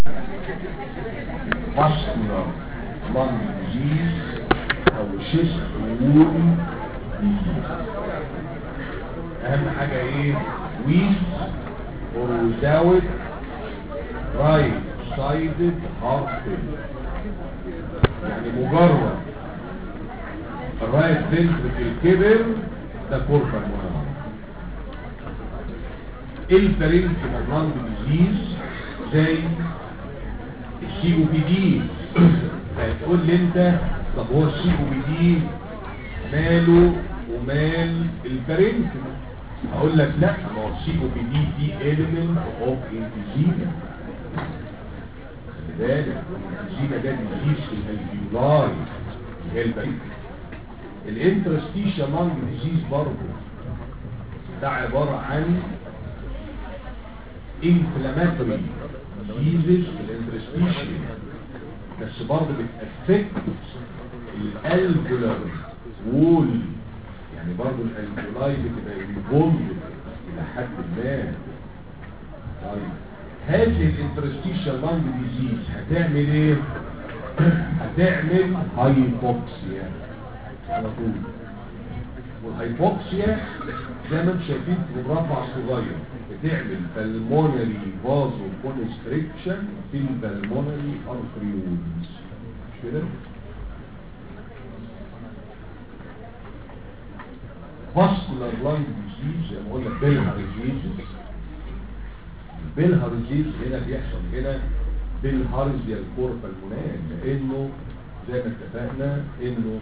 vascular lung disease او chest wall disease اهم حاجة ايه with or without right sided heart failure يعني مجرد الرايت فنتركل كبر ده كورفا مهم الفرنك مجرد ديزيز زي السي او بي دي هتقول لي انت طب هو السي او بي دي ماله ومال الفرنك هقول لك لا ما هو السي او بي دي دي element اوف انفيزيما خلي بالك الانفيزيما ده ديزيز في الالفيولاي هي الفرنك الانترستيشن لانج ديزيز برضه ده عبارة عن inflammatory diseases في الانترستيشن بس برضه بتأفكت الالفولار وول يعني برضه الالفولاي بتبقى انفولد الى حد ما طيب هذه الانترستيشن لانج ديزيز هتعمل ايه؟ هتعمل هايبوكسيا على طول والهايبوكسيا زي ما انتم شايفين في مربع صغير بتعمل بالمونري فازو كونستريكشن في البلمونري ارتريولز مش كده فاسكولار لانج ديزيز زي ما قلنا بالهارزيز بالهارزيز هنا بيحصل هنا بالهارزيا الكورفا المنال لانه زي ما اتفقنا انه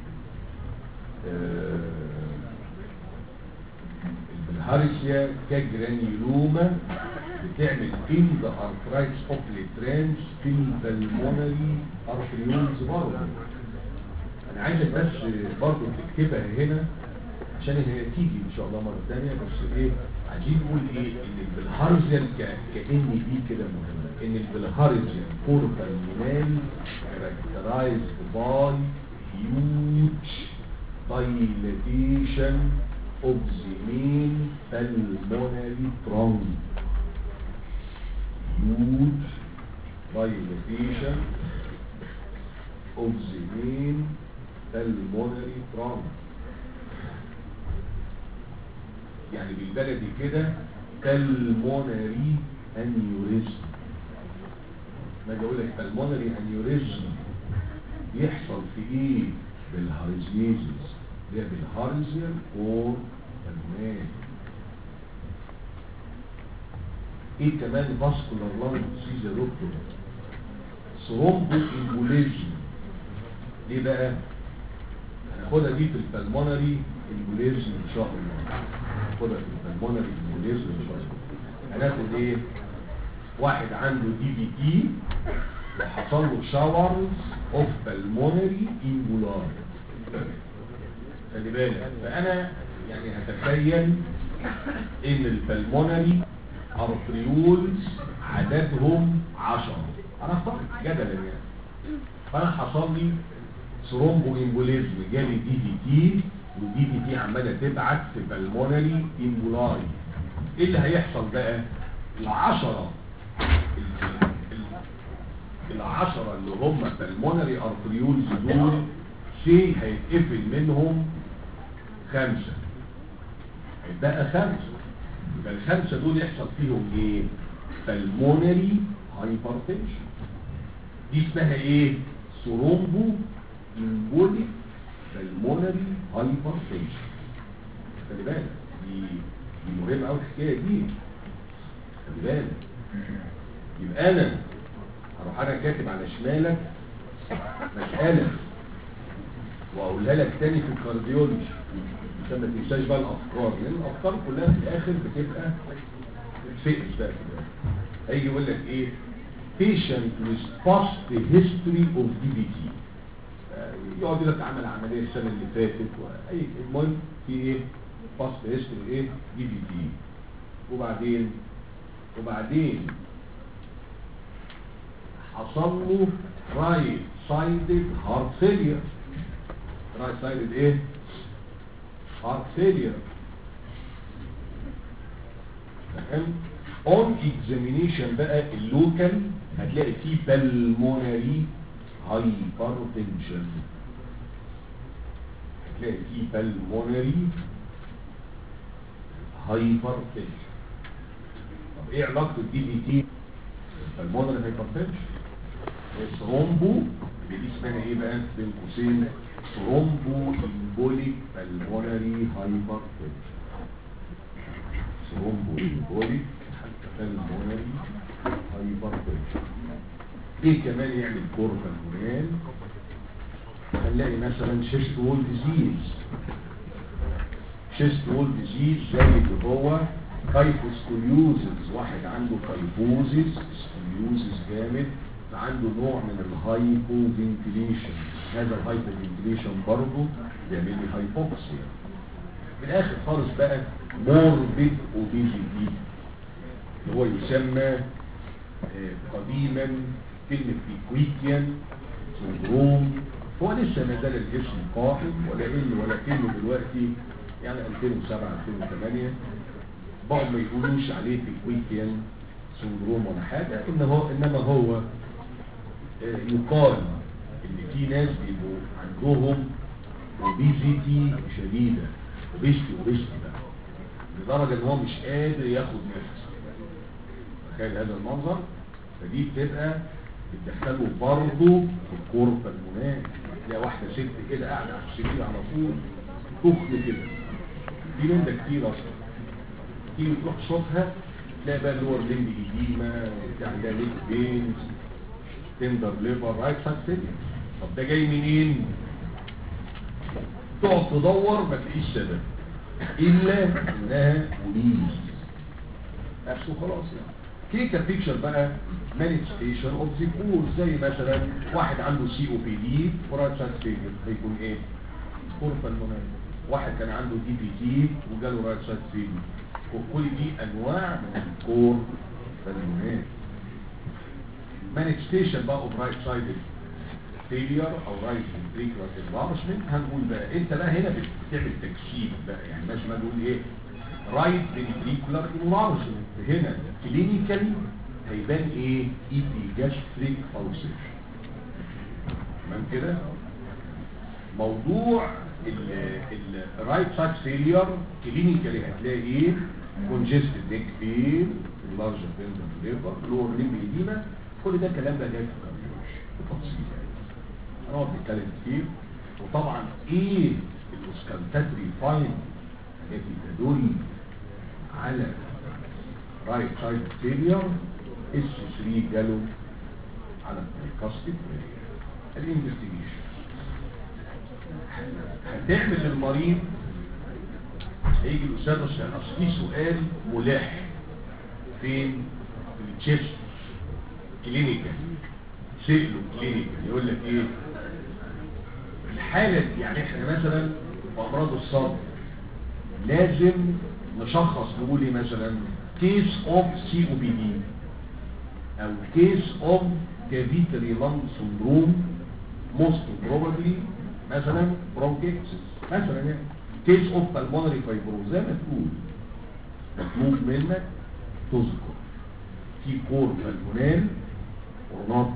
الهارسيا كجرانيلوما بتعمل in the arthritis of the في البلمونري arterioles برضه انا عايزك بس برضه تكتبها هنا عشان هي تيجي ان شاء الله مرة ثانية بس ايه عايزين نقول ايه ان البلهارزيا كأن دي كده مهمة ان البلهارزيا كوربالمونال characterized by huge dilatation of the main pulmonary trunk. Huge dilatation of the main pulmonary trunk. يعني بالبلدي كده pulmonary aneurysm ما اجي اقول لك pulmonary aneurysm بيحصل في ايه بالهارزيزيس اللي هي بالهارزيال اور بالمان ايه كمان فاسكولار لانج ديزيز يا دكتور ثرومبو امبوليزم ليه بقى هناخدها دي في البلمونري امبوليزم ان شاء الله هناخدها في البلمونري امبوليزم ان شاء الله هناخد ايه واحد عنده دي بي تي وحصل له شاورز اوف بالمونري امبولار خلي بالك فانا يعني هتخيل ان البلمونري ارتريولز عددهم عشرة انا افترض جدلا يعني فانا حصل لي ثرومبو امبوليزم جالي دي دي تي ودي دي تي عماله تبعت في بالمونري امبولاي ايه اللي هيحصل بقى العشرة العشرة اللي هم بالمونري ارتريولز دول شيء هيتقفل منهم خمسة هيتبقى خمسة يبقى الخمسة دول يحصل فيهم ايه بالمونري هايبرتنشن دي اسمها ايه ثرومبو امبوليك بالمونري هايبرتنشن خلي بالك دي دي مهمة قوي الحكاية دي خلي بالك يبقى انا هروح انا كاتب على شمالك مسألة واقولها لك تاني في الكارديولوجي عشان ما تنساش بقى الافكار لان الافكار كلها في الاخر بتبقى فيكس بقى كده هيجي يقول لك ايه patient with past history of DVT يقعد يقول لك عمل عمليه السنه اللي فاتت واي المهم في ايه past history ايه DVT وبعدين وبعدين حصل له رايت سايدد هارت فيلير رايت سايدد ايه هارت فيلير تمام اون اكزامينيشن بقى اللوكال هتلاقي فيه بالمونري هايبرتنشن هتلاقي فيه بالمونري هايبرتنشن طب ايه علاقة الدي بي تي بالمونري هايبرتنشن ثرومبو اللي دي اسمها ايه بقى بين قوسين ثرومبو امبوليك بالمونري هايبرتنشن ثرومبو امبوليك بالمونري هايبرتنشن ايه كمان يعمل كور بالمونال هنلاقي مثلا شيست وول ديزيز شيست وول ديزيز زي اللي هو كايفوسكوليوزز واحد عنده كايفوزيس سكوليوزز جامد فعنده نوع من الهايبو فنتيليشن هذا الهايبو فنتيليشن برضه بيعمل لي هايبوكسيا في الاخر خالص بقى موربيد اوبيزيتي اللي هو يسمى آه، قديما كلمة بيكويكيان سندروم هو لسه ما زال الاسم قائم ولا إن ولا كلمة دلوقتي يعني 2007 2008 بعض ما يقولوش عليه بيكويكيان سندروم ولا حاجة إن هو إنما هو آه، يقال إن في ناس بيبقوا عندهم اوبيزيتي شديدة اوبيزيتي اوبيزيتي بقى لدرجة إن هو مش قادر ياخد نفس تخيل هذا المنظر فدي بتبقى بتدخله برضه في الكورة المناخ تلاقي واحدة ست كده قاعدة على السرير على طول تخن كده في من ده كتير اصلا تيجي تروح تشوفها تلاقي بقى اللور ليمب ايديما بتاع ده ليك بينز تندر ليفر رايت سايد طب ده جاي منين؟ تقعد تدور ما تلاقيش سبب الا انها بوليس نفسه خلاص يعني كلينيكال بيكتشر بقى مانيفستيشن اوف ذا كور زي مثلا واحد عنده سي او بي دي ورايت سايد فيلير هيكون ايه؟ كور بالمونال واحد كان عنده دي بي تي وجاله رايت سايد فيلير وكل دي انواع من الكور بالمونال مانيفستيشن بقى اوف رايت سايد فيلير او رايت فينتريكولار انلارجمنت هنقول بقى انت بقى هنا بتعمل تكشيف بقى يعني ماشي ما نقول ايه رايت فينتريكولار انلارجمنت هنا كلينيكالي هيبان ايه ايبيجاستريك فالسيشن تمام كده موضوع الرايت سايد فيلير كلينيكالي هتلاقي ايه كونجستد نيك بين اللارج بيلدر ليفر لور ليمب ايديما كل ده الكلام ده جاي في الكارديولوجي بتفصيل يعني هنقعد نتكلم كتير وطبعا ايه الاوسكالتاتري فاين التي تدل على رايت سايد فيلير اس 3 جاله على البريكاستيك الانفستيجيشن هتعمل للمريض هيجي الاستاذ عشان اصل في سؤال ملح فين في التشيست كلينيكال سيله كلينيكال يقول لك ايه الحالة دي يعني احنا مثلا في امراض الصدر لازم نشخص نقول ايه مثلا كيس اوف سي او بي دي او كيس اوف كافيتري لانج سندروم موست بروبابلي مثلا برونكيتس مثلا يعني كيس اوف بالمونري فايبروز زي ما تقول مطلوب منك تذكر في كور بالمونال ورنط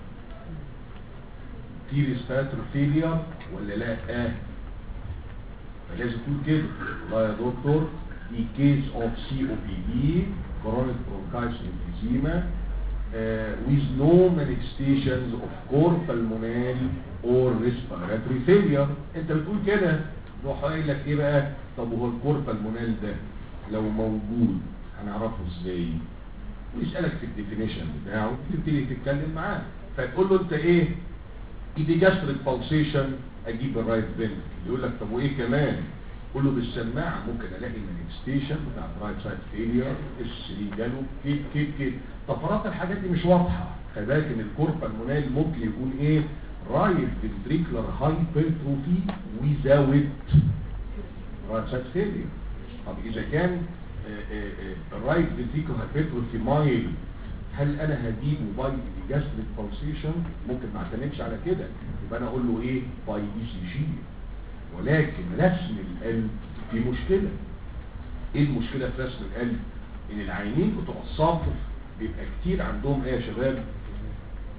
في ريسباتر فيلير ولا لا اه فلازم تقول كده والله يا دكتور في كيس اوف سي او بي دي chronic bronchitis emphysema uh, with no manifestations of core pulmonary or respiratory failure انت بتقول كده روح قايل لك ايه بقى طب وهو الكور بالمونال ده لو موجود هنعرفه ازاي ويسألك في الديفينيشن بتاعه تبتدي تتكلم معاه فتقول له انت ايه ايدي جاستريك بالسيشن اجيب الرايت فين يقول لك طب وايه كمان قول له بالسماعه ممكن الاقي المانيفستيشن بتاع الرايت سايد فيلير اس 3 جاله كيف كيف كيف طب فرات الحاجات دي مش واضحه خلي بالك ان الكوربا المونال ممكن يكون ايه رايت فنتريكولار هايبرتروفي ويزاوت رايت سايد فيلير طب اذا كان الرايت فنتريكولار هايبرتروفي مايل هل انا هجيبه باي جاستريك بالسيشن ممكن ما اعتمدش على كده يبقى انا اقول له ايه باي اي سي جي ولكن رسم القلب في مشكلة ايه المشكلة في رسم القلب ان العينين بتوع الصدر بيبقى كتير عندهم ايه يا شباب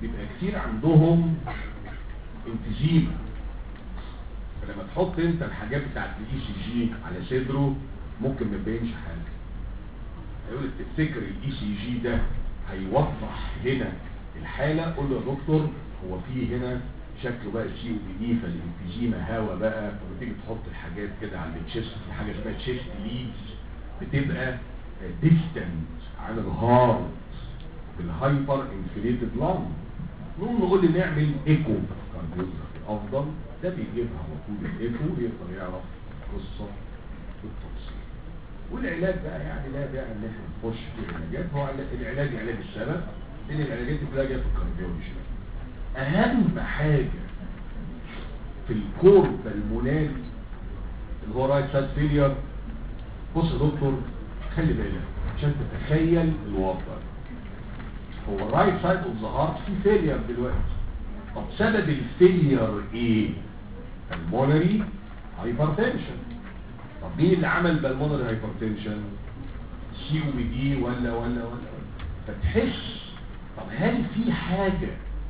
بيبقى كتير عندهم انتزيمة فلما تحط انت الحاجات بتاعت الاي سي جي على صدره ممكن ما يبينش حاجه هيقول لك تفتكر الاي سي جي ده هيوضح هنا الحاله قول له يا دكتور هو في هنا شكله بقى سي او بي دي فالانفيزيما هوا بقى فلما تيجي تحط الحاجات كده على التشيست في حاجه اسمها تشيست ليدز بتبقى ديستنت عن الهارت بالهايبر انفليتد لانج نقوم نقول لي نعمل ايكو كارديوجرافي افضل ده بيجيبها على طول الايكو يقدر يعرف القصه بالتفصيل والعلاج بقى يعني لا بقى ان احنا نخش في العلاجات هو العلاج علاج السبب لان العلاجات دي كلها جايه في الكارديولوجي اهم حاجه في الكور بالمونال اللي هو رايت سايد فيلير بص يا دكتور خلي بالك عشان تتخيل الوضع هو الرايت سايد اوف ذا هارت في فيلير دلوقتي طب سبب الفيلير ايه المونري هايبرتنشن طب مين اللي عمل بالمونري هايبرتنشن سي او بي دي ولا ولا ولا فتحس طب هل في حاجة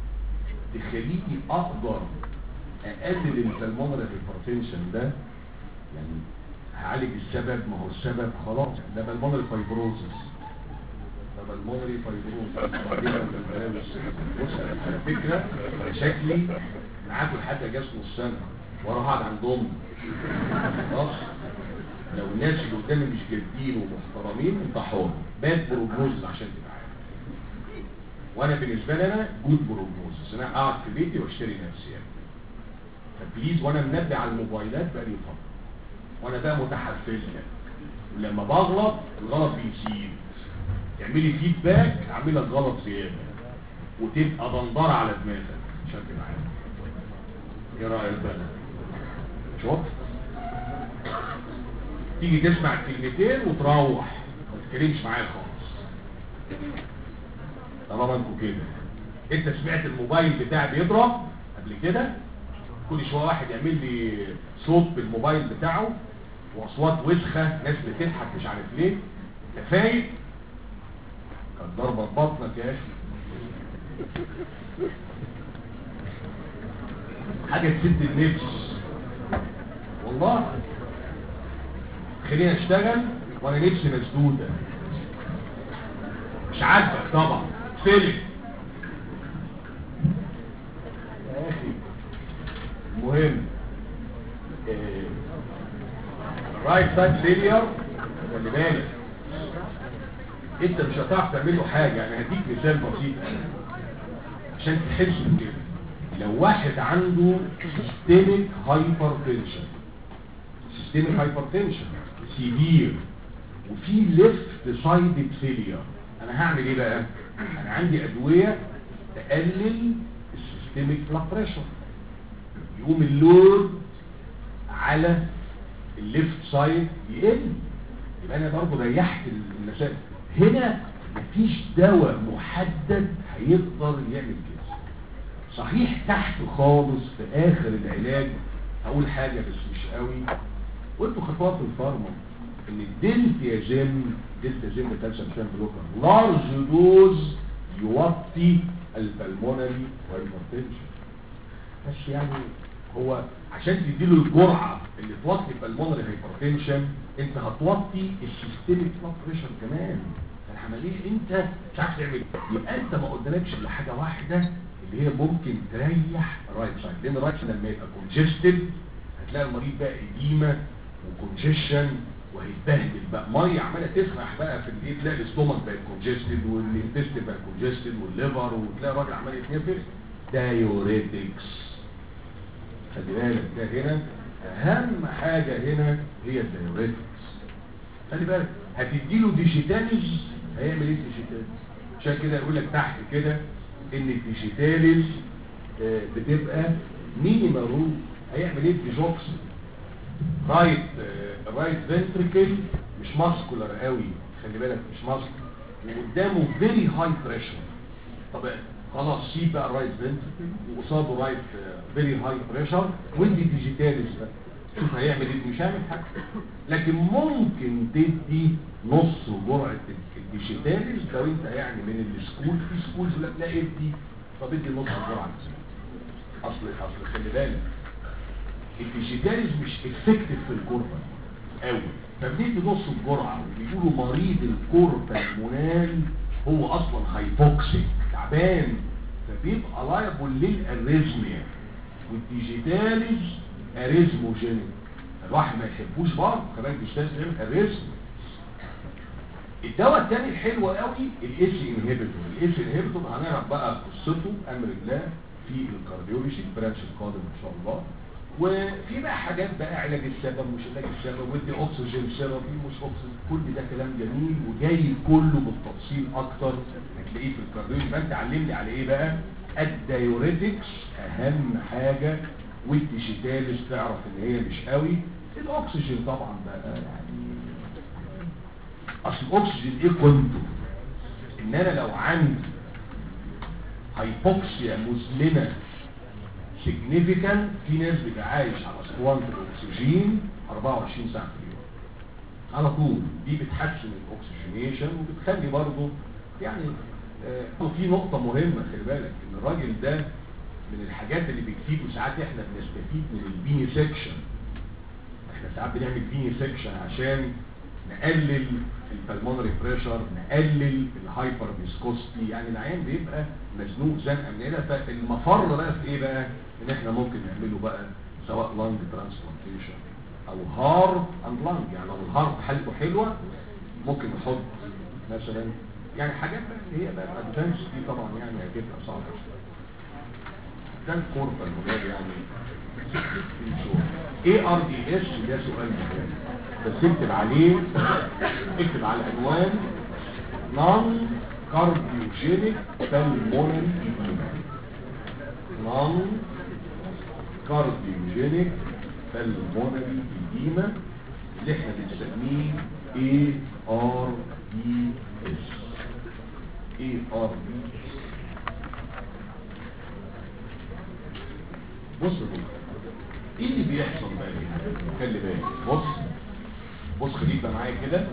تخليني اقدر اقلل البالمونري هايبرتنشن ده يعني هعالج السبب ما هو السبب خلاص ده بالمونري فايبروزس ده بالمونري فايبروزس بص على فكرة شكلي معاكم لحد اجازة نص سنة واروح اقعد عند امي خلاص لو الناس اللي قدامي مش جادين ومحترمين انت حر باد بروجنوز عشان تبقى عارف وانا بالنسبه لي انا جود بروجنوز انا اقعد في بيتي واشتري نفسي يعني فبليز وانا منبه على الموبايلات بقى لي فتره وانا بقى متحفز يعني ولما بغلط الغلط بيزيد تعملي فيدباك اعمل لك غلط زياده وتبقى دندره على دماغك عشان تبقى عارف ايه رايك بقى شوف تيجي تسمع الكلمتين وتروح ما تتكلمش معايا خالص طالما انتوا كده انت سمعت الموبايل بتاعي بيضرب قبل كده كل شويه واحد يعمل لي صوت بالموبايل بتاعه واصوات وسخه ناس بتضحك مش عارف ليه انت فايق كانت ضربه في بطنك يا اخي حاجه تسد النفس والله خلينا اشتغل وانا نفسي مسدودة مش عاجبك طبعا فيلم يا اخي مهم الرايت سايد فيلير خلي بالك انت مش هتعرف تعمل له حاجه يعني هديك مثال بسيط عشان تحس بكده لو واحد عنده سيستميك هايبرتنشن سيستميك هايبرتنشن سيفير وفي ليفت سايد فيلير انا هعمل ايه بقى انا عندي ادويه تقلل السيستميك بلاد بريشر يقوم اللود على الليفت سايد يقل يبقى انا برضه ريحت المسافه هنا مفيش دواء محدد هيقدر يعمل كده صحيح تحت خالص في اخر العلاج هقول حاجه بس مش قوي وانتوا خطوات الفارما ان الدلتيازيم دلتيازيم كالسيوم شان بلوكر لارج دوز يوطي البلمونري هايبرتنشن بس يعني هو عشان تديله الجرعه اللي توطي البلمونري هايبرتنشن انت هتوطي السيستميك بلاد بريشر كمان العمليه انت مش عارف تعمل يبقى انت ما قلنالكش الا حاجه واحده اللي هي ممكن تريح الرايت سايد لان الرايت سايد لما يبقى كونجستد هتلاقي المريض بقى اديمه وكونجيشن وهيتبهدل بقى ميه عماله تسرح بقى في الايه تلاقي الاستومك بقى كونجستد والانتست بقى كونجستد والليفر وتلاقي الراجل عمال يتنفس دايوريتكس خلي بالك ده هنا اهم حاجه هنا هي الدايوريتكس خلي بالك هتديله ديجيتاليز هيعمل ايه ديجيتاليز عشان كده يقول لك تحت كده ان الديجيتاليز آه بتبقى مينيمال رول هيعمل ايه ديجوكس رايت آه رايت فنتريكل مش ماسكولار قوي خلي بالك مش ماسكولار وقدامه فيري هاي بريشر طب خلاص سيب بقى الرايت فنتريكل وقصاده رايت فيري هاي بريشر ودي ديجيتاليز بقى شوف هيعمل ايه مش هيعمل حاجه لكن ممكن تدي نص جرعه الديجيتاليز لو انت يعني من السكول في سكولز لا لا ادي طب ادي نص الجرعه اصل اصل خلي بالك الديجيتاليز مش افكتيف في الكوربا قوي فبندي نص الجرعه وبيقولوا مريض الكوربا المنال هو اصلا هايبوكسيك تعبان فبيبقى لايبل للاريزميا والديجيتاليز اريزموجينيك الواحد ما يحبوش برضه كمان ديجيتاليز اريزميا الدواء الثاني الحلو قوي الاس انهبيتور الاس انهبيتور هنعرف بقى قصته امر الله في الكارديولوجي البرانش القادم ان شاء الله وفي بقى حاجات بقى علاج السبب مش علاج السبب ودي اكسجين ثيرابي مش اكسجين كل ده كلام جميل وجاي كله بالتفصيل اكتر هتلاقيه في الكارديولوجي يبقى انت علمني على ايه بقى الدايوريتكس اهم حاجه والديجيتاليس تعرف ان هي مش قوي الاكسجين طبعا بقى يعني اصل الاكسجين ايه كنته ان انا لو عندي هايبوكسيا مزمنه significant في ناس بتعايش على اسطوانة الاكسجين 24 ساعة في اليوم على طول دي بتحسن الاكسجينيشن وبتخلي برضه يعني آه في نقطة مهمة خلي بالك ان الراجل ده من الحاجات اللي بتفيد وساعات احنا بنستفيد من البيني سيكشن احنا ساعات بنعمل بيني سيكشن عشان نقلل البلمونري بريشر نقلل الهايبر فيسكوستي يعني العيان بيبقى مزنوق زنقه من هنا فالمفر بقى في ايه بقى ان احنا ممكن نعمله بقى سواء لانج ترانسبلانتيشن او هارت اند لانج يعني لو الهارت حالته حلوه ممكن نحط مثلا يعني حاجات بقى اللي هي بقى ادفانس دي طبعا يعني هتبقى صعبه ده الكوربا المجال يعني ايه ار دي اس ده سؤال مهم بس اكتب عليه اكتب على العنوان نون كارديوجينيك بالمونري ايديما نون كارديوجينيك بالمونري ايديما اللي احنا بنسميه اي ار دي اس اي ار دي اس بص بص ايه اللي بيحصل بقى هنا خلي بالك بص بص خليك بقى معايا كده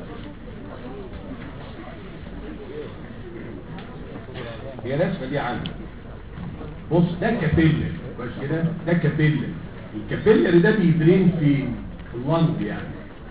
هي رسمه دي عندك بص ده كابيلر بس كده ده كابيلر الكابيلر ده بيدرين فين في اللنج يعني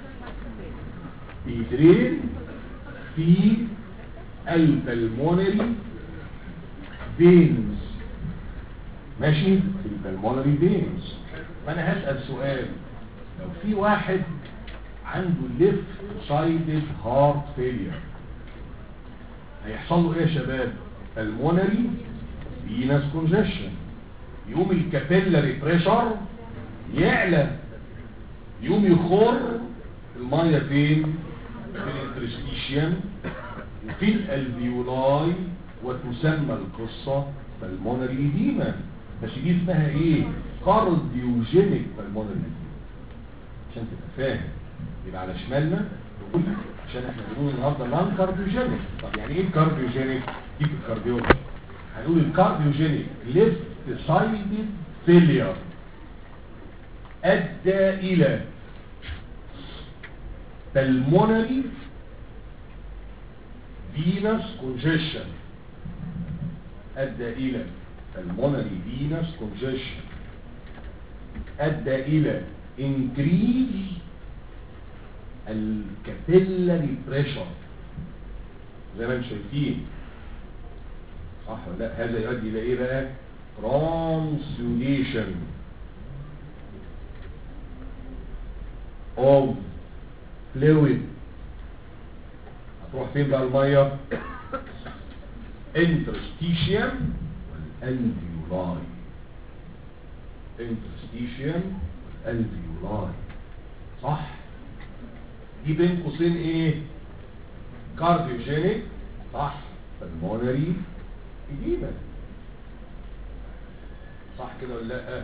بيدرين في البلمونري فينز ماشي في البلمونري فينز فانا هسأل سؤال لو في واحد عنده ليفت سايدد هارت فيلير هيحصل له ايه يا شباب المونري فينس كونجكشن يقوم الكابيلاري بريشر يعلى يقوم يخر الميه فين في الانترستيشيان وفي الالفيولاي وتسمى القصه بالمونري ايديما بس دي اسمها ايه كارديوجينيك بالمونري عشان تبقى فاهم يبقى على شمالنا نقول عشان احنا بنقول النهارده نان كارديوجينيك طب يعني ايه الكارديوجينيك دي في الكارديولوجي هنقول الكارديوجينيك ليفت سايدد فيلير ادى الى pulmonary venous congestion ادى الى pulmonary venous congestion ادى الى increase الكابيلاري بريشر زي ما انتم شايفين صح ولا لا هذا يؤدي الى ايه بقى ترانسيوليشن of fluid هتروح فين بقى الميه interstitium والالفيولاي interstitium والالفيولاي صح دي بين قوسين ايه كارديوجينيك صح pulmonary edema صح كده ولا لا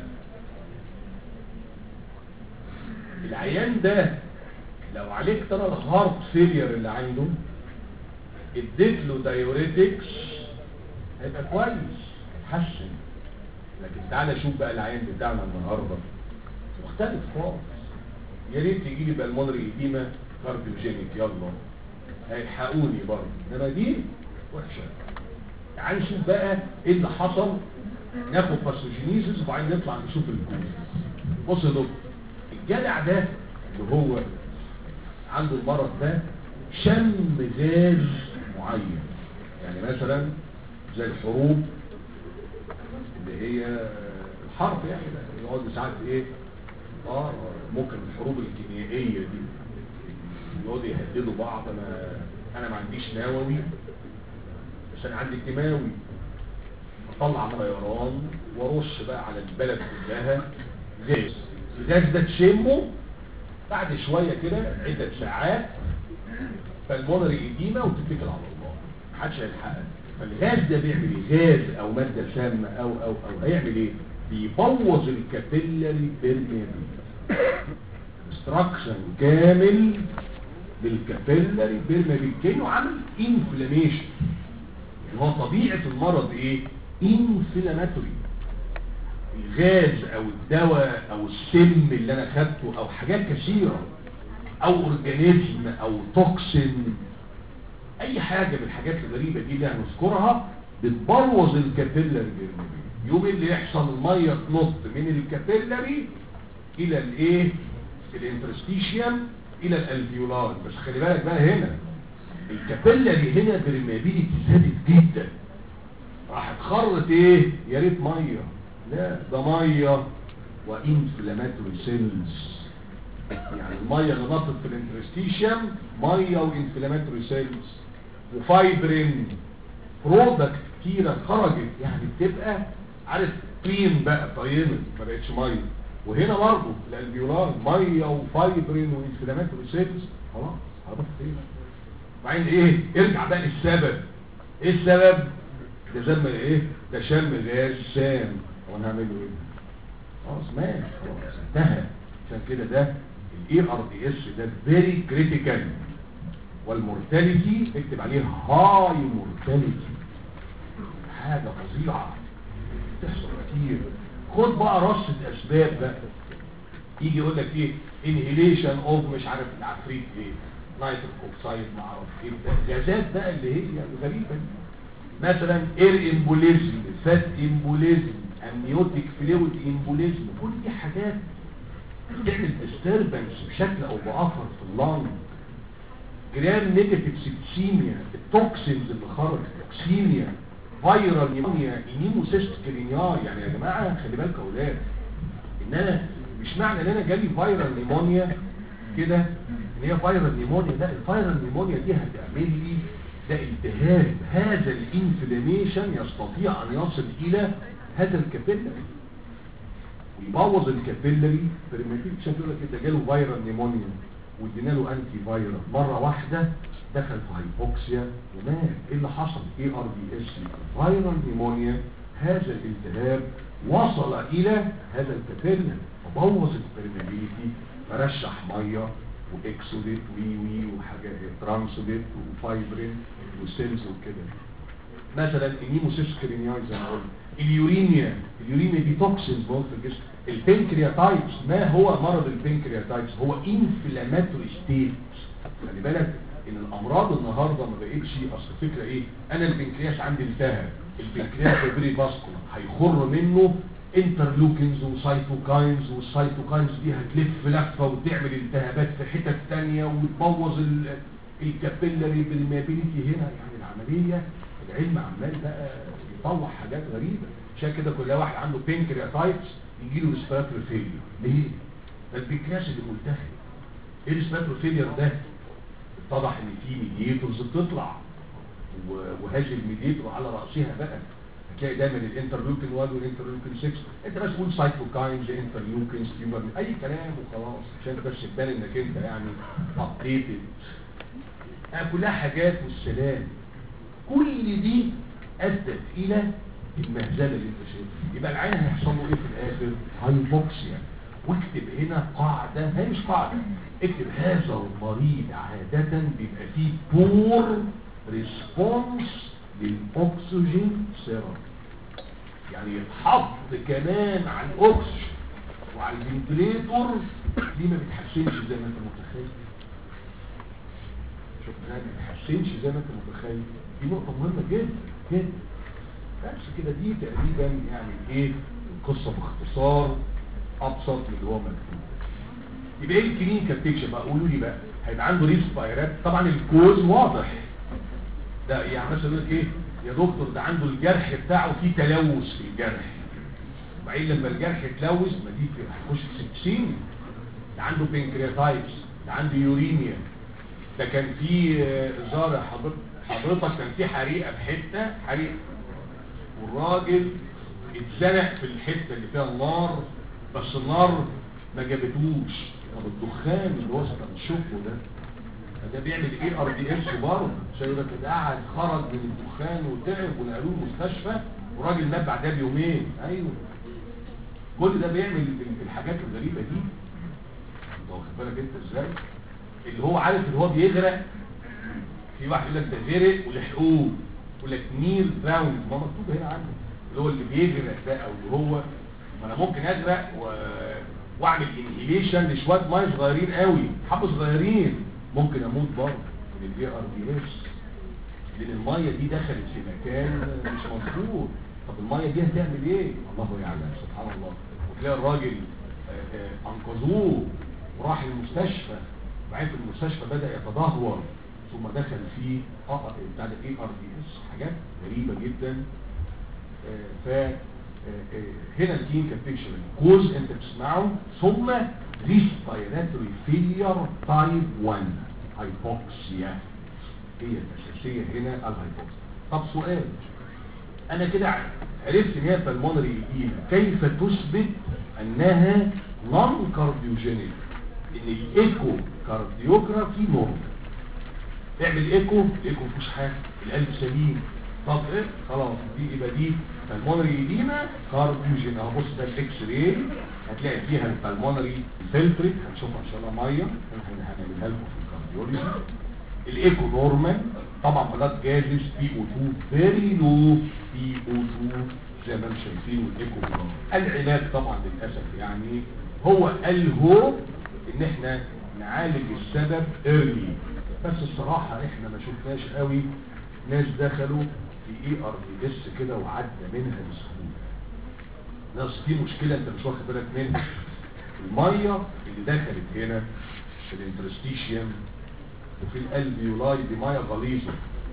العيان ده لو عليك ترى الهارت فيلير اللي عنده اديت له دايوريتكس هيبقى كويس هيتحسن لكن تعالى شوف بقى العيان بتاعنا النهارده مختلف خالص يا ريت تيجي لي بالمونري ايديما كارديوجينيك يلا هيلحقوني برضه انما دي وحشه تعال نشوف بقى ايه اللي حصل ناخد باثوجينيسيس وبعدين نطلع نشوف الكوز بص يا دكتور الجدع ده اللي هو عنده المرض ده شم غاز معين يعني مثلا زي الحروب اللي هي الحرب يعني يقعد ساعات ايه اه ممكن الحروب الكيميائيه دي يقعدوا يهددوا بعض انا انا ما عنديش نووي بس انا عندي كيماوي اطلع طيران وارش بقى على البلد كلها غاز الغاز ده تشمه بعد شويه كده عده ساعات فالمونري ايديما وتتكل على الله محدش هيلحقك فالغاز ده بيعمل ايه غاز او ماده سامه او او او هيعمل ايه بيبوظ الكابيلاري بيرميابيليتي استراكشن كامل للكابيلاري بيرميابيليتي كانه عامل انفلاميشن يعني هو طبيعه المرض ايه انفلاماتوري الغاز او الدواء او السم اللي انا خدته او حاجات كثيره او اورجانيزم او توكسين اي حاجة من الحاجات الغريبة دي اللي هنذكرها بتبوظ الكابيلاري يوم اللي يحصل المية تنط من الكابيلاري الى الايه الانترستيشيوم الى الالفيولار بس خلي بالك بقى هنا الكابيلاري هنا بريمابيليتي زادت جدا راح اتخرط ايه يا ريت ميه لا ده ميه وانفلاماتوري سيلز يعني الميه اللي نطت في الانترستيشيوم ميه وانفلاماتوري سيلز وفايبرين برودكت كتيره خرجت يعني بتبقى عارف كلين بقى طينت ما بقتش ميه وهنا برضه الالفيولار ميه وفايبرين وانفلاماتوري سيلز خلاص خلاص ايه وبعدين ايه ارجع بقى للسبب ايه السبب ده زي ايه ده شم غاز سام هو هنعمله ايه خلاص مات خلاص انتهى عشان كده ده الاي ار دي اس ده فيري كريتيكال والمورتاليتي اكتب عليه هاي مورتاليتي حاجه فظيعه بتحصل كتير خد بقى رصه اسباب بقى يجي يقول لك ايه انهيليشن اوف مش عارف العفريت ايه نايتريك اوكسايد ما اعرف ايه غازات بقى اللي هي الغريبه دي مثلا اير امبوليزم فات امبوليزم امنيوتيك فلويد امبوليزم كل دي حاجات بتعمل disturbance بشكل او باخر في اللنج جرام نيجاتيف سيبسيميا التوكسينز اللي خرج توكسيميا فيرال نيمونيا انيموسيست كرينيار يعني يا جماعه خلي بالك يا اولاد ان انا مش معنى ان انا جالي فيرال نيمونيا كده ان هي فيرال نيمونيا لا الفيرال نيمونيا دي هتعمل لي ده التهاب هذا الانفلاميشن يستطيع ان يصل الى هذا الكابيلاري ويبوظ الكابيلاري بريماتيك عشان يقول لك ده جاله فيرال نيمونيا وادينا له انتي فيرال مره واحده دخل في هايبوكسيا ومات ايه اللي حصل اي ار دي اس فيرال نيمونيا هذا الالتهاب وصل الى هذا الكابيلاري فبوظ البريماتيكي فرشح ميه واكسوديت وي وي وحاجات ترانسوديت وفايبرين وسيلز وكده مثلا النيموسيسكرينياي زي ما قلنا اليورينيا اليورينيا دي توكسينز موجود في الجسم البنكرياتايتس ما هو مرض البنكرياتايتس هو انفلاماتوري ستيت خلي بالك ان الامراض النهارده ما بقتش اصل الفكره ايه انا البنكرياس عندي التهاب البنكرياس فيبري فاسكولار هيخر منه انترلوكينز وسايتوكاينز والسايتوكاينز دي هتلف لفه وتعمل التهابات في حتت ثانيه وتبوظ الكابيلاري بالمابيليتي هنا يعني العمليه العلم عمال بقى يطلع حاجات غريبه عشان كده كل واحد عنده بنكرياتايتس يجي له ريسبيراتوري فيلير ليه؟ ده البنكرياس اللي ملتهب ايه الريسبيراتوري فيلير ده؟ اتضح ان في ميديتورز بتطلع وهذه الميديتور على راسها بقى هتلاقي دايما الانترلوكين 1 والانترلوكين 6 انت بس قول سايتوكاينز انترلوكينز تيومر اي كلام وخلاص عشان بس تبان انك انت يعني ابديتد كلها حاجات والسلام كل دي ادت الى المهزله اللي انت شايفها يبقى العين هيحصل له ايه في الاخر هايبوكسيا واكتب هنا قاعده هي مش قاعده اكتب هذا المريض عاده بيبقى فيه بور ريسبونس للاكسجين سيرم يعني يتحط كمان على الاكسجين وعلى الفنتليتور دي ما بتحسنش زي ما انت متخيل شوف ما بتحسنش زي ما انت متخيل دي نقطه مهمه جدا جدا بس كده دي تقريبا يعني ايه القصه باختصار ابسط من اللي هو مكتوب يبقى ايه الكلينيكال بيكشر بقى قولوا لي بقى هيبقى عنده ريسبيرات طبعا الكوز واضح ده يعني مثلا يقول لك ايه يا دكتور ده عنده الجرح بتاعه فيه تلوث في الجرح وبعدين لما الجرح يتلوث ما دي هيخش في سكسين ده عنده بنكرياتايتس ده عنده يوريميا ده كان في آه، زارع حضرتك حضرتك كان في حريقه في حته حريقه والراجل اتزنق في الحته اللي فيها النار بس النار ما جابتوش طب الدخان اللي هو استنشقه ده ده بيعمل ايه ار دي اس برضه عشان يبقى كده قاعد خرج من الدخان وتعب ونقلوه المستشفى وراجل مات بعدها بيومين ايوه كل ده بيعمل ال- الحاجات الغريبه دي انت واخد بالك انت ازاي اللي هو عارف اللي هو بيغرق في واحد يقول لك ده غرق ولحقوه يقول لك نير دراوند ما مكتوب هنا عنه اللي هو اللي بيغرق ده او اللي هو ما انا ممكن اغرق و... واعمل انهيليشن لشويه ميه صغيرين قوي حبه صغيرين ممكن اموت برضه من الاي ار دي اس لان الميه دي دخلت في مكان مش مظبوط طب الميه دي هتعمل ايه الله يعلم سبحان الله وتلاقي الراجل آه، آه، انقذوه وراح المستشفى وبعدين في المستشفى بدا يتدهور ثم دخل في اه بتاع الاي ار دي اس حاجات غريبه جدا آه، ف آه، آه، هنا الكلينيكال بيكشر كوز انت بتسمعه ثم ريسبيراتوري فيلير تايب 1 هايبوكسيا هي الاساسيه هنا الهايبوكسيا طب سؤال انا كده عرفت ان هي بالمونري ايديما كيف تثبت انها نون كارديوجينيك ان الايكو كارديوجرافي نورمال تعمل ايكو الايكو مفيش حاجه القلب سليم طب ايه خلاص دي يبقى دي بالمونري ايديما كارديوجين اهو بص ده الاكس راي هتلاقي فيها البالمونري فلترت هنشوفها ان شاء الله ميه احنا هنعملها لكم في الكارديولوجي الايكو نورمال طبعا بلاد جازس بي او 2 فيري لو بي او 2 زي ما انتم شايفين والايكو نورمال العلاج طبعا للاسف يعني هو الهوب ان احنا نعالج السبب ايرلي بس الصراحة احنا ما شفناش قوي ناس دخلوا في اي ار دي اس كده وعدى منها بسهولة ناس في مشكلة انت مش واخد بالك منها المية اللي دخلت هنا في الانترستيشيوم وفي الالفيولاي دي مية غليظة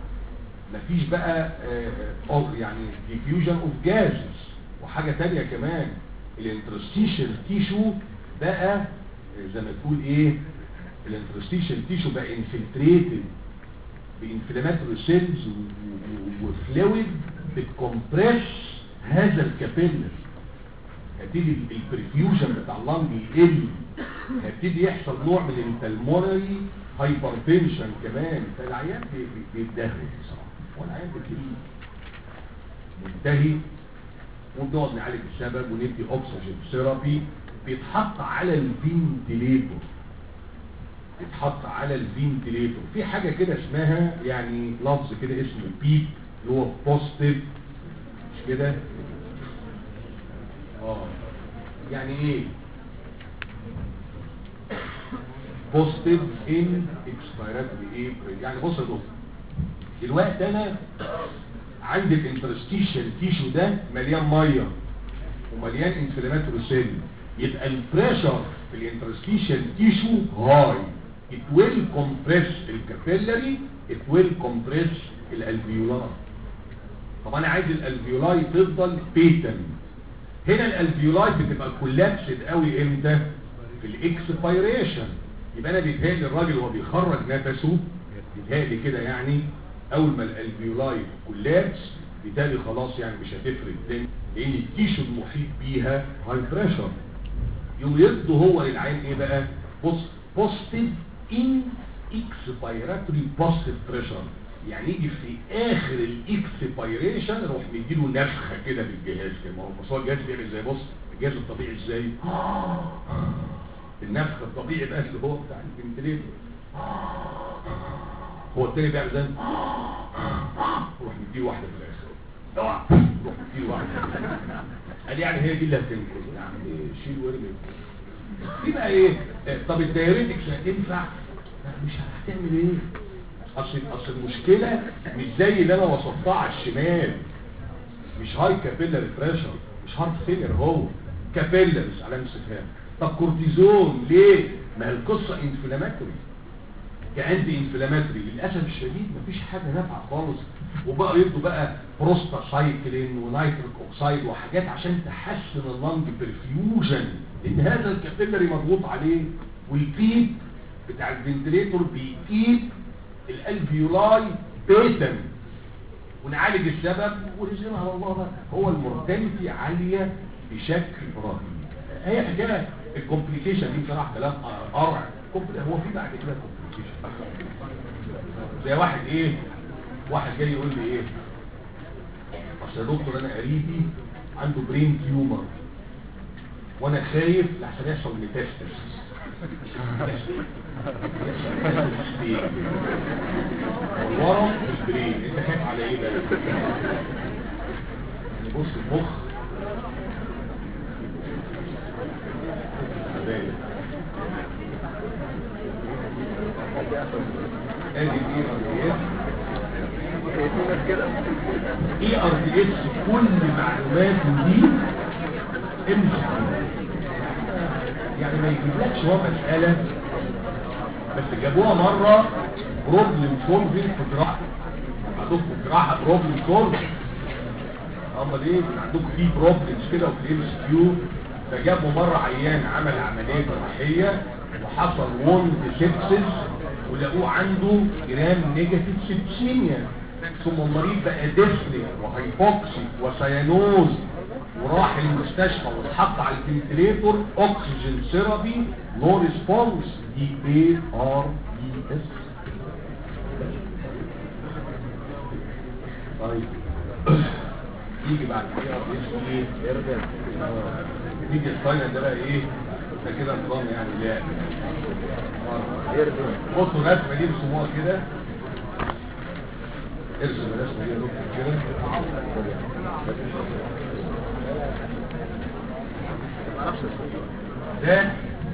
مفيش بقى آه، آه، يعني diffusion of gases وحاجة تانية كمان الانترستيشن تيشو بقى آه، زي ما تقول ايه الانترستيشن تيشو بقى انفلتريتد بانفلاماتوري سيلز وفلويد بتكمبريس هذا الكابيلر هيبتدي البرفيوجن بتاع اللنج يقل هيبتدي يحصل نوع من البلمونري هايبرتنشن كمان فالعيان بي- بي- بيتدهن بصراحه والعيان بتلاقيه منتهي وبنقعد نعالج السبب وندي اوكسجين ثيرابي بيتحط على الفنتليتور بيتحط على الفنتليتور في حاجه كده اسمها يعني لفظ كده اسمه بيب اللي هو بوزيتيف مش كده اه يعني ايه بوزيتيف ان اكسبيراتوري ايه يعني بص يا دكتور دلوقتي انا عندي الانترستيشن تيشو ده مليان ميه ومليان انفلاماتوري سيل يبقى البريشر في الانترستيشن تيشو هاي it will compress الكابيلاري it will compress الالفيولاي طب انا عايز الالفيولاي تفضل بيتن هنا الالفيولاي بتبقى كولابسد قوي امتى في الاكسبيريشن يبقى انا بيتهيألي الراجل وهو بيخرج نفسه بيتهيألي كده يعني اول ما الالفيولاي كولابس بالتالي خلاص يعني مش هتفرق تاني لان التيشو المحيط بيها هاي بريشر يقوم يدوا هو للعين ايه بقى بص بوزيتيف ان اكسبيراتوري بوزيتيف بريشر يعني يجي في اخر الاكسبيريشن يروح مديله نفخه كده بالجهاز كده ما هو بص هو الجهاز بيعمل زي بص الجهاز الطبيعي ازاي النفخ الطبيعي بقى اللي هو بتاع الفنتليتور هو التاني بيعمل زي يروح مديله واحده في الاخر اوعى يروح مديله واحده قال يعني هي دي اللي هتنقذ يعني شيل وارمي دي بقى ايه آه، طب الدايريتكس هتنفع لا مش هتعمل ايه اصل اصل المشكله مش زي اللي انا وصفتها على الشمال مش هاي كابيلاري بريشر مش هارت فيلر هو كابيلاريز على استفهام طب كورتيزون ليه ما هي القصه انفلاماتوري كانتي انفلاماتوري للاسف الشديد مفيش حاجه نافعه خالص وبقى يدوا بقى بروستاسايكلين ونيتريك اوكسايد وحاجات عشان تحسن اللنج برفيوجن لان هذا الكابيلاري مضغوط عليه والبيب بتاع الفنتليتور بيقيد الالفيولاي بيتا ونعالج السبب ورزقنا على الله بقى هو المورتاليتي عاليه بشكل رهيب هي حكايه الكومبليكيشن دي بصراحه كلام قرع هو في بعد كده كومبليكيشن زي واحد ايه واحد جاي يقول لي ايه اصل يا دكتور انا قريبي عنده برين تيومر وانا خايف لحسن يحصل ميتاستاسيس ورم مش برين انت خايف على ايه بقى بص المخ ادي الاي ار دي اس اي ار دي اس كل معلوماته دي امشي يعني ما يجيبلكش هو مسألة بس جابوها مرة بروبلم سولفينج في جراحة عندكم في جراحة بروبلم سولفينج امال ايه عندكم في بروبلمز كده وفي ام اس كيو فجابوا مرة عيان عمل عملية جراحية وحصل وند سيبسس ولقوه عنده جرام نيجاتيف سيبسيميا ثم المريض بقى ديسلي وهيبوكسي وسيانوز وراح المستشفى واتحط على الفنتليتور اكسجين ثيرابي نو ريسبونس دي اي ار دي اس طيب يجي بعد كده ايه يرجع يجي الفاينل ده بقى ايه ده كده نظام يعني لا يرجع بصوا الرسمه دي رسموها كده ارسم الرسمه دي يا دكتور كده ده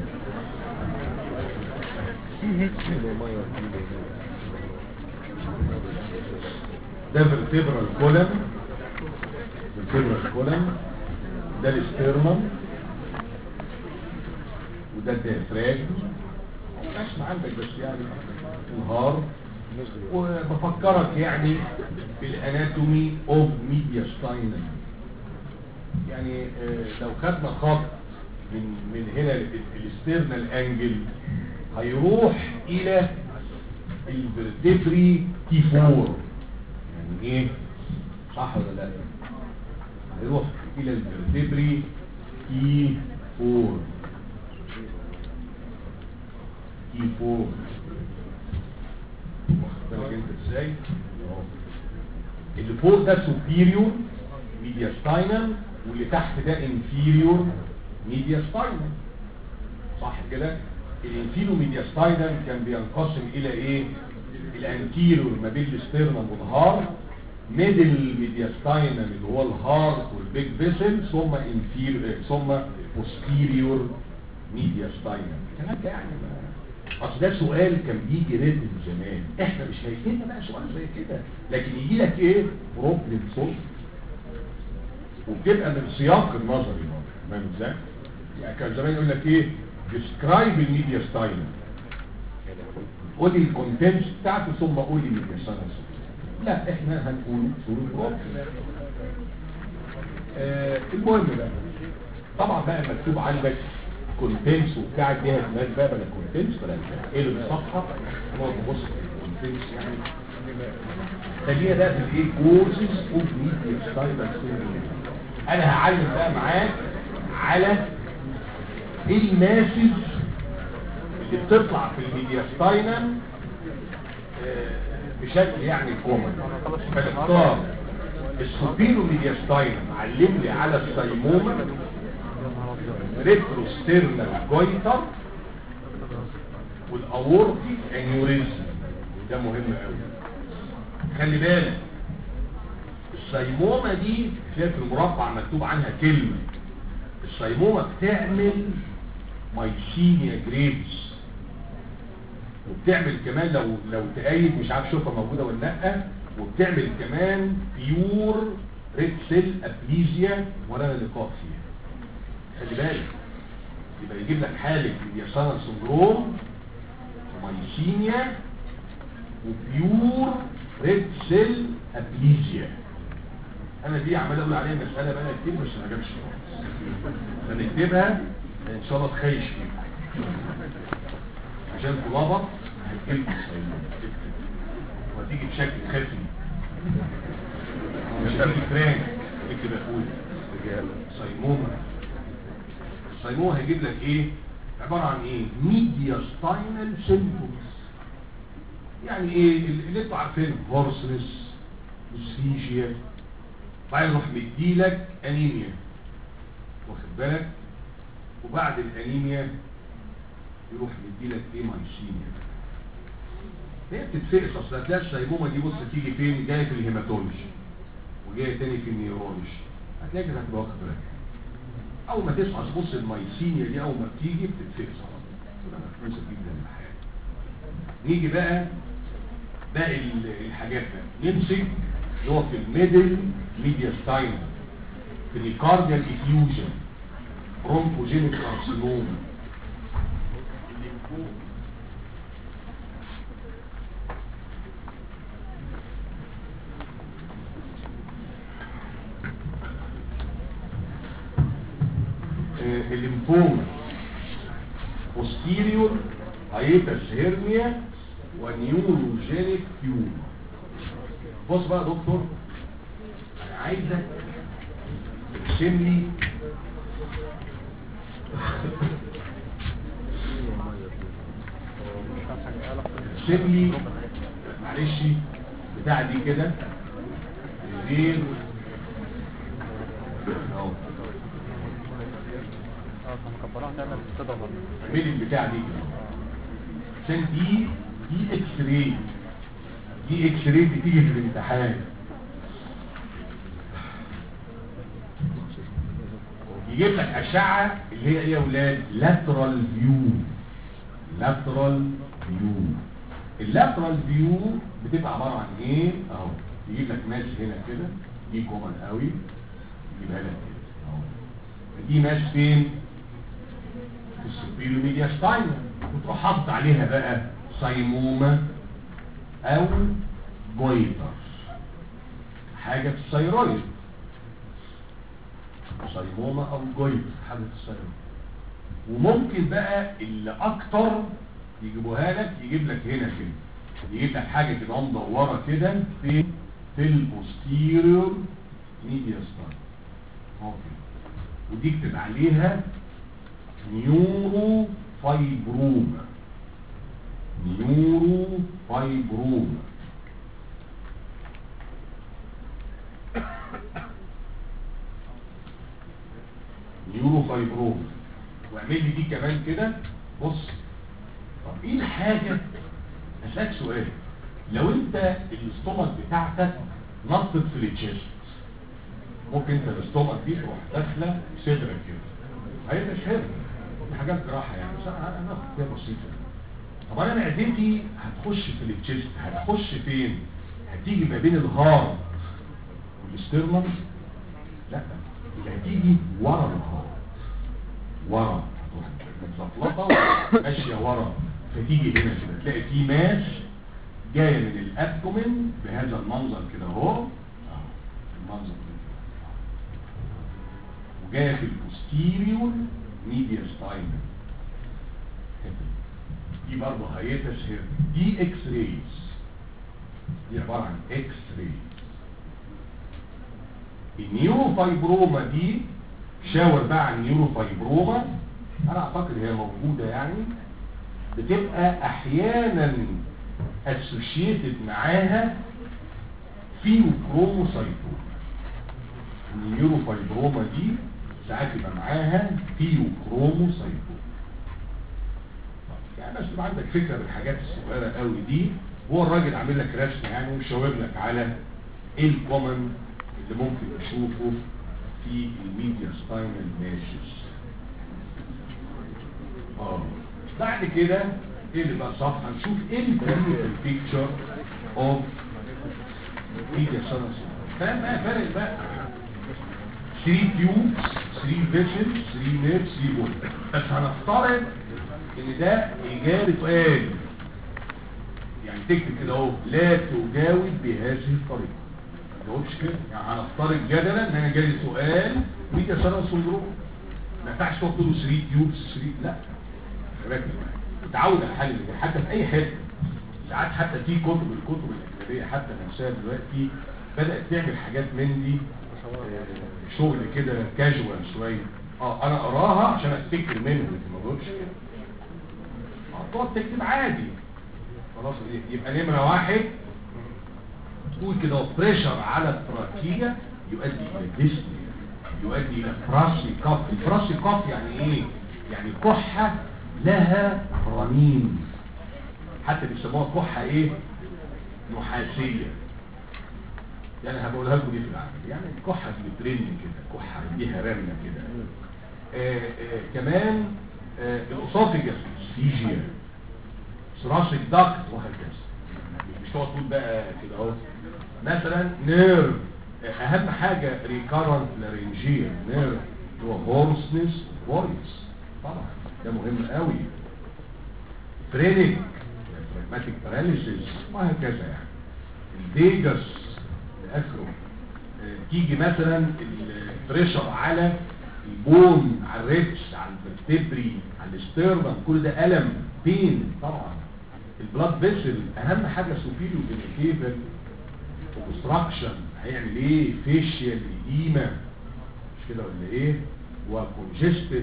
ده vertebral column vertebral column ده الاسترنم وده الديافراجم اسمع عندك بس يعني الهار وبفكرك يعني بالاناتومي اوف ميديا ستاينم يعني آه، لو خدنا خط من من هنا الاسترنال انجل هيروح الى الفرتبري تي 4 يعني ايه صح ولا لا هيروح الى الفرتبري تي 4 تي 4 واخد بالك انت ازاي اهو. اللي فوق ده سوبيريور ميديا ستاينم واللي تحت ده انفيريور ميديا ستاينم صح كده الانفيريور ميديا ستاينم كان بينقسم الى ايه الانتيريور ما بين الاسترنم والهارت ميدل ميديا ستاينم اللي هو الهارت والبيج فيسل ثم انفيريور ثم بوستيريور ميديا ستاينم الكلام ده يعني ما اصل ده سؤال كان بيجي ريتم زمان احنا مش هيجينا بقى سؤال زي كده لكن يجي لك ايه بروبلم سولف وبتبقى من سياق النظري فاهم ازاي يعني كان زمان يقول لك ايه ديسكرايب الميديا ستايل قول لي الكونتنتس بتاعته ثم قول لي الميديا ستايل لا احنا هنقول صوره بروبلم آه المهم بقى طبعا بقى مكتوب عندك كونتنتس وبتاع دي هتلاقي بقى بلا كونتنتس بلا ايه اللي بالصفحه نقعد نبص في الكونتنتس يعني خلينا ده في الايه كورسز اوف ميديا ستايل انا هعلم بقى معاك على ايه الماسج اللي بتطلع في الميديا ستاينم بشكل يعني كومن فنختار السوبيرو ميديا ستاينم علم لي على السيموما ريتروستيرنال جويتر والاورتيك انيوريزم ده مهم قوي خلي بالك السيمومة دي شايف المربع مكتوب عنها كلمة السيمومة بتعمل مايسينيا جريبس وبتعمل كمان لو لو تقايد مش عارف شوفها موجودة ولا لا وبتعمل كمان بيور ريد سيل ابليزيا ولا لقاء فيها خلي بالك يبقى يجيب لك حالة الياسانا سندروم ومايسينيا وبيور ريد سيل ابليزيا انا دي عمال اقول عليها مسألة بقى كتير بس ما جابش فنكتبها ان شاء الله تخيش فيها عشان طلابة هتجيب وهتيجي بشكل خفي مش هتيجي فرانك اكتب يا اخويا صيمومة صيمومة هيجيب لك ايه عبارة عن ايه ميديا ستاينال سيمبتومز يعني ايه اللي انتوا عارفينه هورسنس ديسفيجيا بعدين يروح مديلك انيميا واخد بالك وبعد الانيميا يروح مديلك ايه مايسينيا هي بتتفقس اصل هتلاقي السيمومه دي بص تيجي فين جايه في الهيماتولوجي وجايه تاني في النيورولوجي هتلاقي كده هتبقى واخد بالك اول ما تسمع تبص المايسينيا دي اول ما بتيجي بتتفقس على طول تبقى مفقوسه جدا الحياه نيجي بقى باقي ال- الحاجات بقى نمسك اللي هو في الميدل ميديا ستاين في الكارديال افيوجن برونكوجينيك كارسينوما آه، الليمفوما posterior hiatus hernia ونيوروجينيك تيومر بص بقى يا دكتور انا عايزك ترسم لي ترسم لي معلش بتاع دي كده غير اهو اه فمكبرها تعمل صدى برضه اعملي البتاع دي كده عشان دي دي اكس راي دي اكس راي بتيجي في الامتحان يجيب لك اشعه اللي هي ايه يا اولاد لاترال فيو لاترال فيو اللاترال فيو بتبقى عباره عن ايه اهو يجيب لك ماش هنا كده دي كومن قوي يجيبها لك كده اهو دي ماش فين في السوبيريو ميديا ستاينر وتروح حاطط عليها بقى سيمومة او جويتر حاجة في الثيرويد سيمومة او جويتر حاجة في الثيرويد وممكن بقى اللي اكتر يجيبوها لك يجيب لك هنا كده يجيب لك حاجة كده مدورة كده في في البوستيريور ميديا ستاينر اوكي ودي اكتب عليها نيورو فايبروما نيورو فايبروما نيورو فايبروما واعمل لي دي كمان كده بص طب ايه الحاجة اسالك سؤال لو انت الاستومك بتاعتك نطت في التشيست ممكن انت الاستومك دي تروح داخله صدرك كده هيبقى شهر دي حاجات جراحه يعني بس انا انا فيها بسيطه طب انا معدتي هتخش في التشيست هتخش فين هتيجي ما بين الهارت والاسترنم لا اللي هتيجي ورا الهارت ورا هتروح متزفلطه ماشيه ورا فتيجي هنا كده تلاقي في ماش جايه من الابدومين بهذا المنظر كده اهو أهو، المنظر ده وجايه في البوستيريور ميديا ستاينر دي برضه هيئة شهر دي اكس رايز دي عبارة عن اكس رايز النيورو فايبروما دي شاور بقى عن النيورو فايبروما انا اعتقد هي موجودة يعني بتبقى احيانا associated معاها فيوكروموسايتوم النيورو فايبروما دي ساعات يبقى معاها فيوكروموسايتوم يعني بس تبقى عندك فكرة بالحاجات الصغيرة قوي دي هو الراجل عامل لك رسم يعني ومشاور لك على ايه الكومن اللي ممكن تشوفه في الميديا سباينال ماشز اه بعد كده ايه اللي بقى صح هنشوف ايه الكلينيكال بيكتشر اوف ميديا سباينال فاهم بقى فارق بقى 3 تيوبس 3 فيسل 3 نير 3 بول بس هنفترض ان ده اجابه سؤال يعني تكتب كده اهو لا تجاوب بهذه الطريقه ما تجاوبش كده يعني هنفترض جدلا ان انا جالي سؤال ميديا سيرال سندروم ما ينفعش تقعد تقول 3 تيوبس 3 لا ركز معايا تعود على الحل ده حتى في اي حته ساعات حتى في كتب الكتب الاجنبيه حتى نفسها دلوقتي بدات تعمل حاجات من دي آه، شغل كده كاجوال شويه اه انا اقراها عشان افتكر منه ما بقولش كده اه تقعد تكتب عادي خلاص يبقى نمره واحد تقول كده بريشر على التراكيه يؤدي الى ديسني يؤدي الى فراسي كف الفراسي كف يعني ايه يعني كحه لها رنين حتى بيسموها كحه ايه نحاسيه يعني هبقولها لكم دي في العمل يعني كحه بترن كده كحه ليها رنه كده آه آه كمان آه الاسوفيجاس سيجيا ثراسيك داكت وهكذا مش تقعد تقول بقى كده اهو مثلا نيرف اهم حاجه ريكارنت لارنجيا نيرف هو هورسنس فويس طبعا ده مهم قوي فرينيك فراجماتيك باراليسيس وهكذا يعني الفيجاس لاخره آه، تيجي مثلا البريشر على البون على الريتش على الفرتبري على الاسترنم كل ده الم بين طبعا البلاد فيسل اهم حاجه سوبيريو فينيكيفال اوبستراكشن هيعمل ايه فيشيال ايديما مش كده ولا ايه وكونجستد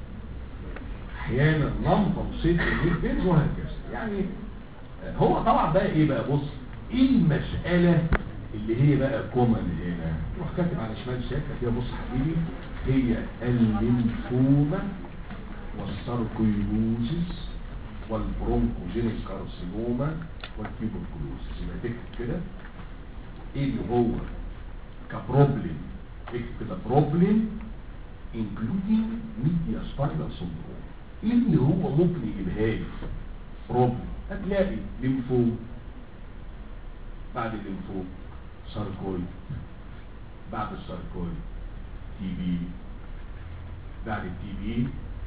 احيانا لمبه وصيد بينز وهكذا يعني آه، هو طبعا بقى ايه بقى بص ايه المساله اللي هي بقى كومن هنا روح كاتب على شمال شاكه كده بص حبيبي هي الليمفوما والساركويدوزيس والبرونكوجينيك كارسينوما والتيوبركلوزيس يبقى تكتب كده ايه اللي هو كبروبلم اكتب كده بروبلم including media spinal syndrome ايه اللي هو ممكن يجيبها لي بروبلم هتلاقي ليمفوم بعد الليمفوم ساركويد بعد الساركويد تي بي بعد التي بي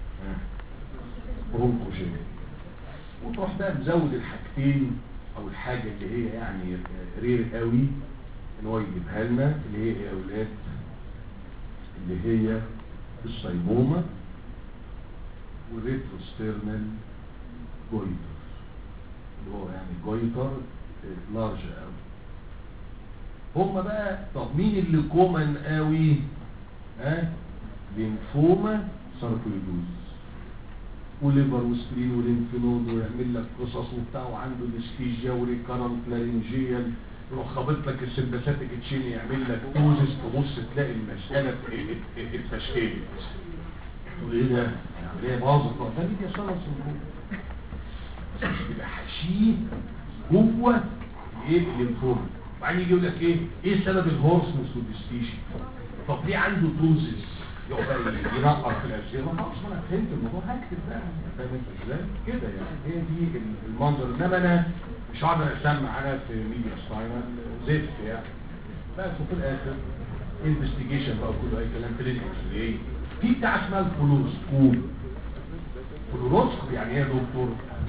برونكوجين وتروح بقى مزود الحاجتين او الحاجة اللي هي يعني رير قوي ان هو يجيبها لنا اللي هي ايه يا اولاد اللي هي السيمومة والريتروستيرنال جويتر اللي هو يعني جويتر لارج قوي هم بقى طب مين اللي كومن قوي ها لينفوما ساركويدوز وليفر وسبرين ولينفنود ويعمل لك قصص وبتاع وعنده الاستيجيا وريكارنت لارنجيال يروح خابط لك السمباثيك تشين يعمل لك توزس تبص تلاقي المساله اتفشكلت تقول ايه ده؟ العمليه باظت ده ميديا سيرال سندروم يبقى حشيد جوه ايه الليمفوما وبعدين يجي يقول لك ايه ايه سبب الهورسنس والديستيشن طب ليه عنده توزس يقعد بقى ينقر في الاسئله خلاص ما انا فهمت الموضوع هكتب بقى فاهم انت ازاي كده يعني هي دي المنظر انما انا مش هقدر اسمع انا في ميديا سباينال زفت يعني بس وفي الاخر انفستيجيشن بقى كله اي كلام كلينكس ايه في بتاع اسمها الفلوروسكوب فلوروسكوب يعني ايه يا دكتور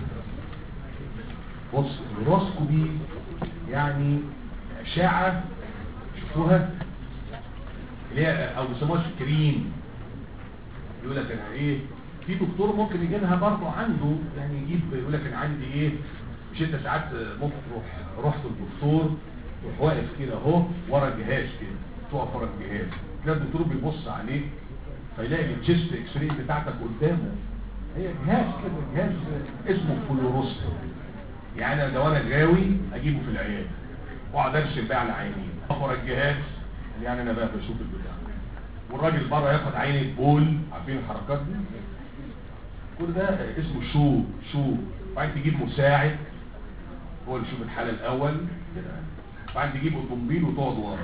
بص الفلوروسكوبي يعني اشعه شوفوها اللي هي او بيسموها سكرين يقول لك انا ايه في دكتور ممكن يجي لها برضه عنده يعني يجيب يقول لك انا عندي ايه مش انت ساعات ممكن تروح رحت الدكتور تروح واقف كده اهو ورا الجهاز كده تقف ورا الجهاز تلاقي الدكتور بيبص عليك فيلاقي التشست اكس راي بتاعتك قدامه هي جهاز كده جهاز اسمه فلوروسكوب يعني أنا لو انا جاوي اجيبه في العياده واقعد ارسم بقى على عينين ورا الجهاز يعني انا بقى بشوف البتاع والراجل بره ياخد عينة بول عارفين الحركات دي كل ده اسمه شو شو وبعدين تجيب مساعد هو اللي يشوف الحالة الاول كده وبعدين تجيب اوتومبيل وتقعد ورا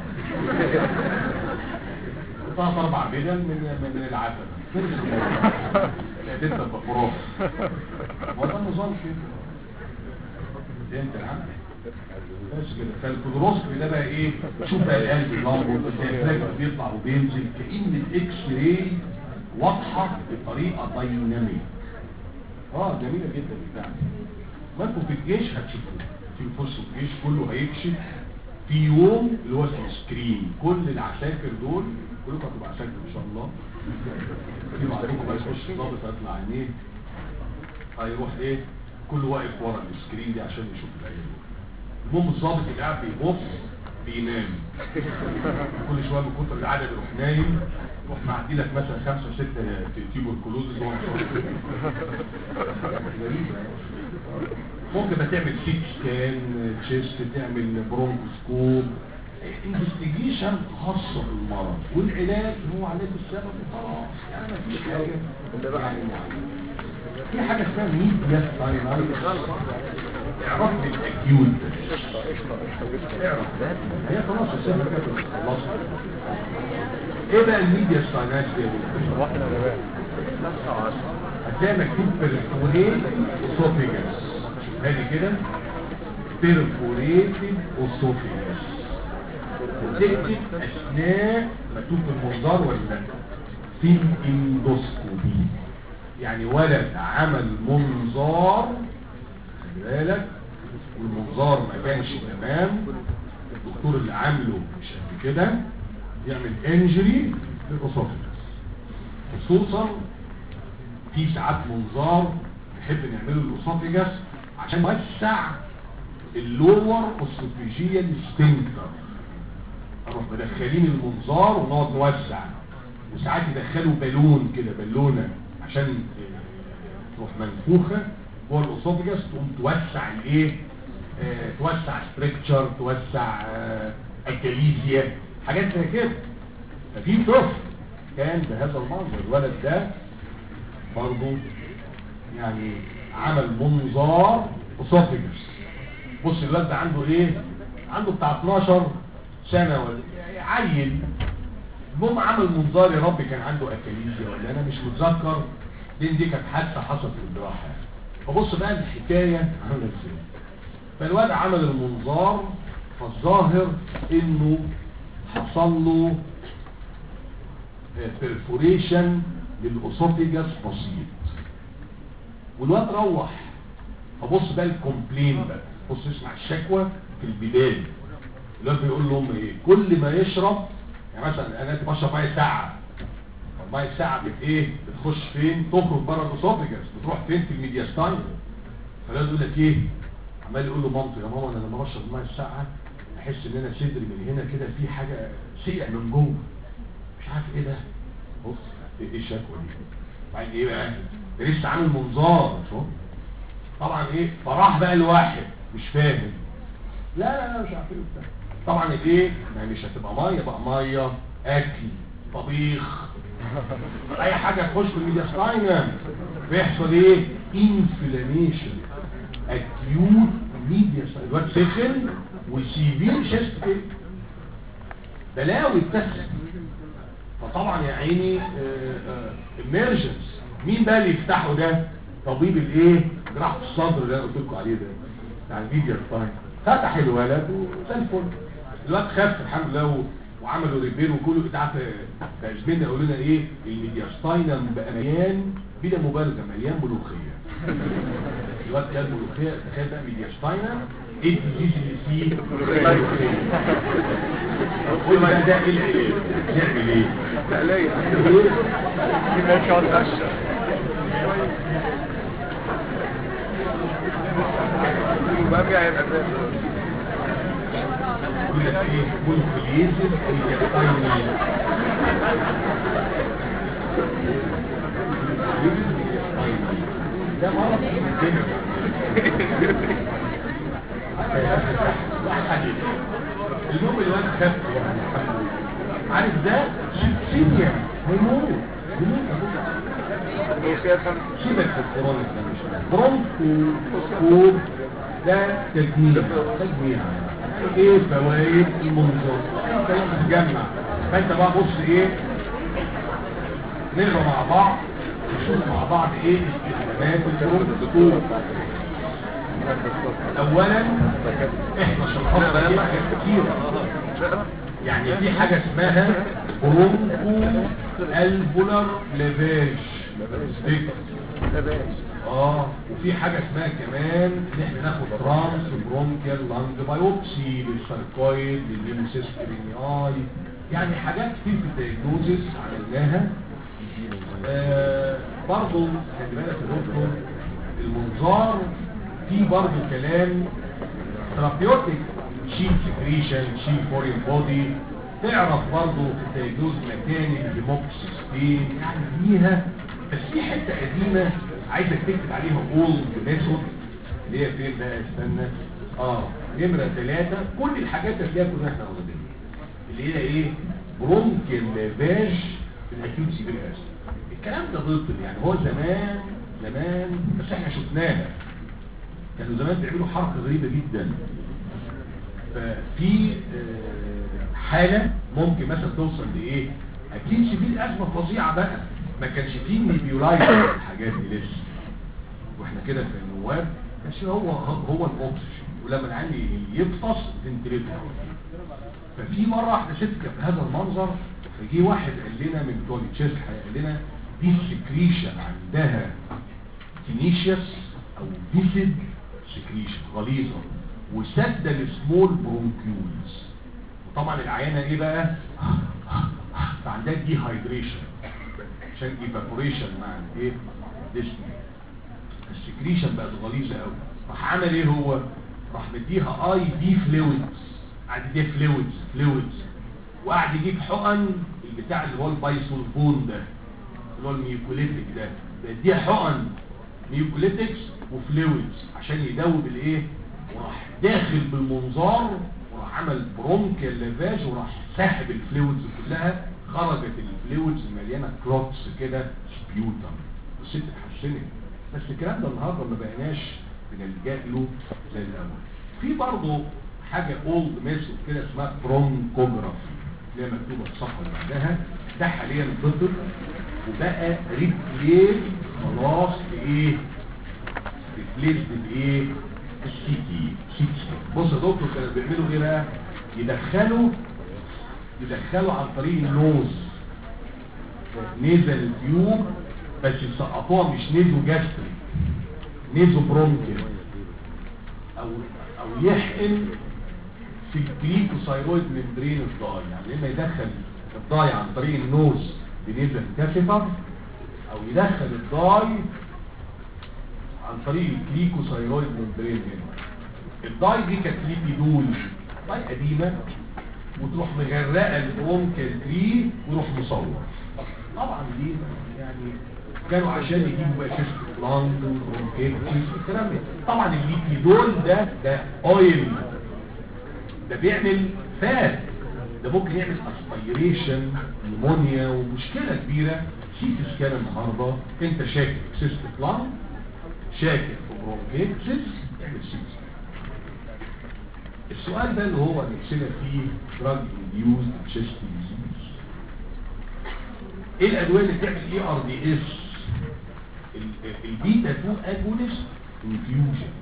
ثلاث اربع بدل من من العتبة لا تبقى بفراغ والله النظام كده فهمت يا عم بس كده فالكودروسكوبي ده بقى ايه شوف بقى القلب اللمبه الديافراجم بيطلع وبينزل كأن الاكس راي واضحه بطريقه دايناميك اه جميله جدا البتاع دي ما انتوا في الجيش هتشوفوه في فرصه الجيش كله هيكشف في يوم اللي هو السكرين كل العساكر دول كلكم هتبقوا عساكر ان شاء الله في بعضكم بقى يخش الضابط هيطلع عينيه هيروح ايه كل واقف ورا السكرين دي عشان يشوف العين المهم الضابط اللي قاعد بيبص بينام كل شويه من كتر العدد يروح نايم يروح معدي لك مثلا خمسه سته تيبركلوزز وهو مش واخد غريبه ممكن بقى تعمل سيت سكان تشيست تعمل برونكوسكوب انفستيجيشن خاصة بالمرض والعلاج هو علاج السبب وخلاص يعني مفيش حاجة يعني معينة في حاجة اسمها ميديا ساينايتس اعرف الاكيوت اعرف ده هي خلاص السنة كده خلاص ايه بقى الميديا ساينايتس دي واحد يا جماعه هتلاقي مكتوب بيرفوريت اسوفيجاس هادي كده بيرفوريتد اسوفيجاس تكتب اثناء مكتوب في المنظار ولا لا في الاندوسكوبي يعني ولد عمل منظار خلي بالك والمنظار ما كانش تمام الدكتور اللي عامله مش قد كده يعمل انجري للاسوفيجاس خصوصا في ساعات منظار نحب نعمله الاسوفيجاس عشان نوسع اللور اسوفيجيال سفنكتر نروح مدخلين المنظار ونقعد نوسع وساعات يدخلوا بالون كده بالونه عشان آه، تروح منفوخه جوه الاسوفيجاس تقوم توسع الايه آه، توسع ستريكتشر توسع آه، الجليزيا حاجات زي كده ففي طفل كان بهذا المنظر الولد ده برضه يعني عمل منظار اسوفيجاس بص الولد ده عنده ايه عنده بتاع 12 سنة ولا عيل المهم عمل منظار يا رب كان عنده اكاليزيا ولا انا مش متذكر لان دي كانت حادثه حصلت في الجراحه فبص بقى الحكايه عامله ازاي فالواد عمل المنظار فالظاهر انه حصل له بيرفوريشن للاسوفيجاس بسيط والواد روح فبص بقى الكومبلين بقى بص اسمع الشكوى في البدايه الواد بيقول لهم ايه كل ما يشرب يعني مثلا انا كنت بشرب ميه ساعه الميه الساعه بت ايه بتخش فين تخرج بره الاسوفيجاس بتروح فين في الميدياستاين فالواد يقول لك ايه عمال يقول له مامته يا ماما انا لما بشرب الميه الساعه احس ان انا صدري من هنا كده في حاجه سيئه من جوه مش عارف ايه ده بص ايه الشكوى دي بعدين ايه بقى ده لسه عامل منظار شوف طبعا ايه فراح بقى الواحد مش فاهم لا لا لا مش عارف ايه وبتاع طبعا الايه ما هي مش هتبقى ميه بقى ميه اكل طبيخ اي حاجه تخش في الميدياستاينم بيحصل ايه انفلاميشن اكيوت ميدياستاينم الواد سخن وسيفير شيست بين بلاوي بتحصل فطبعا يا عيني اميرجنس مين بقى اللي يفتحه ده طبيب الايه جراحه الصدر اللي انا قلت لكم عليه ده بتاع الميدياستاينم فتح الولد وزي الفل الواد خف الحمد لله و- وعملوا ريبير وكله انت عارف زميلنا يقول لنا ايه الميدياستاينم بقى مليان بلا مبالغه مليان ملوخيه الواد كان ملوخيه تخيل بقى ميدياستاينم ايه الديزيز اللي فيه ملوخيه قول بقى ده ايه العلاج نعمل ايه تقلية إيه؟ دي ما ينفعش أقشر وبقى فيها هيبقى زي يقول لك ايه مونوكليزيس ميدياستاينم ده مرض في الدنيا المهم الواد خف يعني الحمد لله. عارف ده سيبسيديا هيموت هيموت وفيها خمسة سيبك في الكورونا ده مش برونكوسكوب ده تجميع تجميع ايه فوائد المنظر انت تجمع فانت بقى بص ايه نقرا مع بعض نشوف مع بعض ايه استخدامات البرونكوسكوب اولا احنا شخصنا دي حاجات كتيرة يعني في حاجة اسمها برونكو الفولار ليفاج اه وفي حاجة اسمها كمان ان احنا ناخد ترانس برونكيال لانج بايوبسي للساركويد للنيموسيسترينياي يعني حاجات كتير في الدياجنوزيس عملناها آه برضو خلي بالك يا دكتور المنظار فيه برضو كلام ثيرابيوتيك شيل سكريشن شيل فورين بودي تعرف برضو في الدياجنوز مكان الهيموكسيستين يعني فيها بس في حته قديمه عايزك تكتب عليها اولد ميثود اللي هي فين بقى استنى اه نمره ثلاثة كل الحاجات اللي هي كنا احنا واخدينها اللي هي ايه برونكيال لافاج في الاكيوت سيفير اسيد الكلام ده بطل يعني هو زمان زمان بس احنا شفناها كانوا زمان بيعملوا حركه غريبه جدا ففي آه، حاله ممكن مثلا توصل لايه اكيد سيفير ازمه فظيعه بقى ما كانش فيه نيبيولايزر الحاجات دي لسه واحنا كده في النواب ماشي هو هو الاكسجين ولما العين يفطس تنتريبه ففي مرة واحدة ست كانت بهذا المنظر فجي واحد قال لنا من بتوع التشيست قال لنا دي السكريشن عندها تينيشيس او فيسد سكريشن غليظة وسد السمول برونكيولز وطبعا العيانة ايه بقى فعندها دي هايدريشن عشان ايفابوريشن مع الايه ديسني السكريشن بقت غليظة قوي راح عمل ايه هو راح مديها اي دي فلويدز قعد يديها فلويدز فلويدز وقعد يجيب حقن البتاع اللي هو البايسولفون ده اللي هو الميوكوليتيك ده بيديها حقن ميوكوليتكس وفلويدز عشان يدوب الايه وراح داخل بالمنظار وراح عمل برونكيال لافاج وراح سحب الفلويدز كلها خرجت الفلويدز مليانه كلوتس كده سبيوتم والست اتحسنت بس الكلام ده النهارده ما بقيناش بنلجا له زي الاول في برضه حاجه اولد ميثود كده اسمها برونكوجرافي اللي هي مكتوبه في الصفحه اللي بعدها ده حاليا بطل وبقى ريبليس خلاص بايه ريبليس بايه السي تي سي تي بص يا دكتور كانوا بيعملوا ايه بقى يدخلوا يدخلوا عن طريق النوز نيزل تيوب بس يسقطوها مش نيزو جاستريك نيزو برونكيال او او يحقن في الجليكوسايرويد ممبرين الضاي يعني اما يدخل الضاي عن طريق النوز بنيزل كاسيتر او يدخل الضاي عن طريق الجليكوسايرويد ممبرين هنا الضاي دي كانت ليبيدول ضاي قديمه وتروح مغرقه البرونكال تري ويروح مصور طبعا دي يعني كانوا عشان يجيبوا بقى شيست بلانك وبرونكيتس الكلام ده طبعا الليبيدول ده ده اويل ده بيعمل فات ده ممكن يعمل اسبيريشن نيمونيا ومشكله كبيره سيت سكان النهارده انت شاكك في سيست بلانك شاكك في برونكيتس اعمل سيت سكان السؤال ده اللي هو نفسنا فيه دراج انديوز تشيست ديزيز ايه الادويه اللي بتعمل اي ار دي اس البيتا 2 اجونست انفيوجن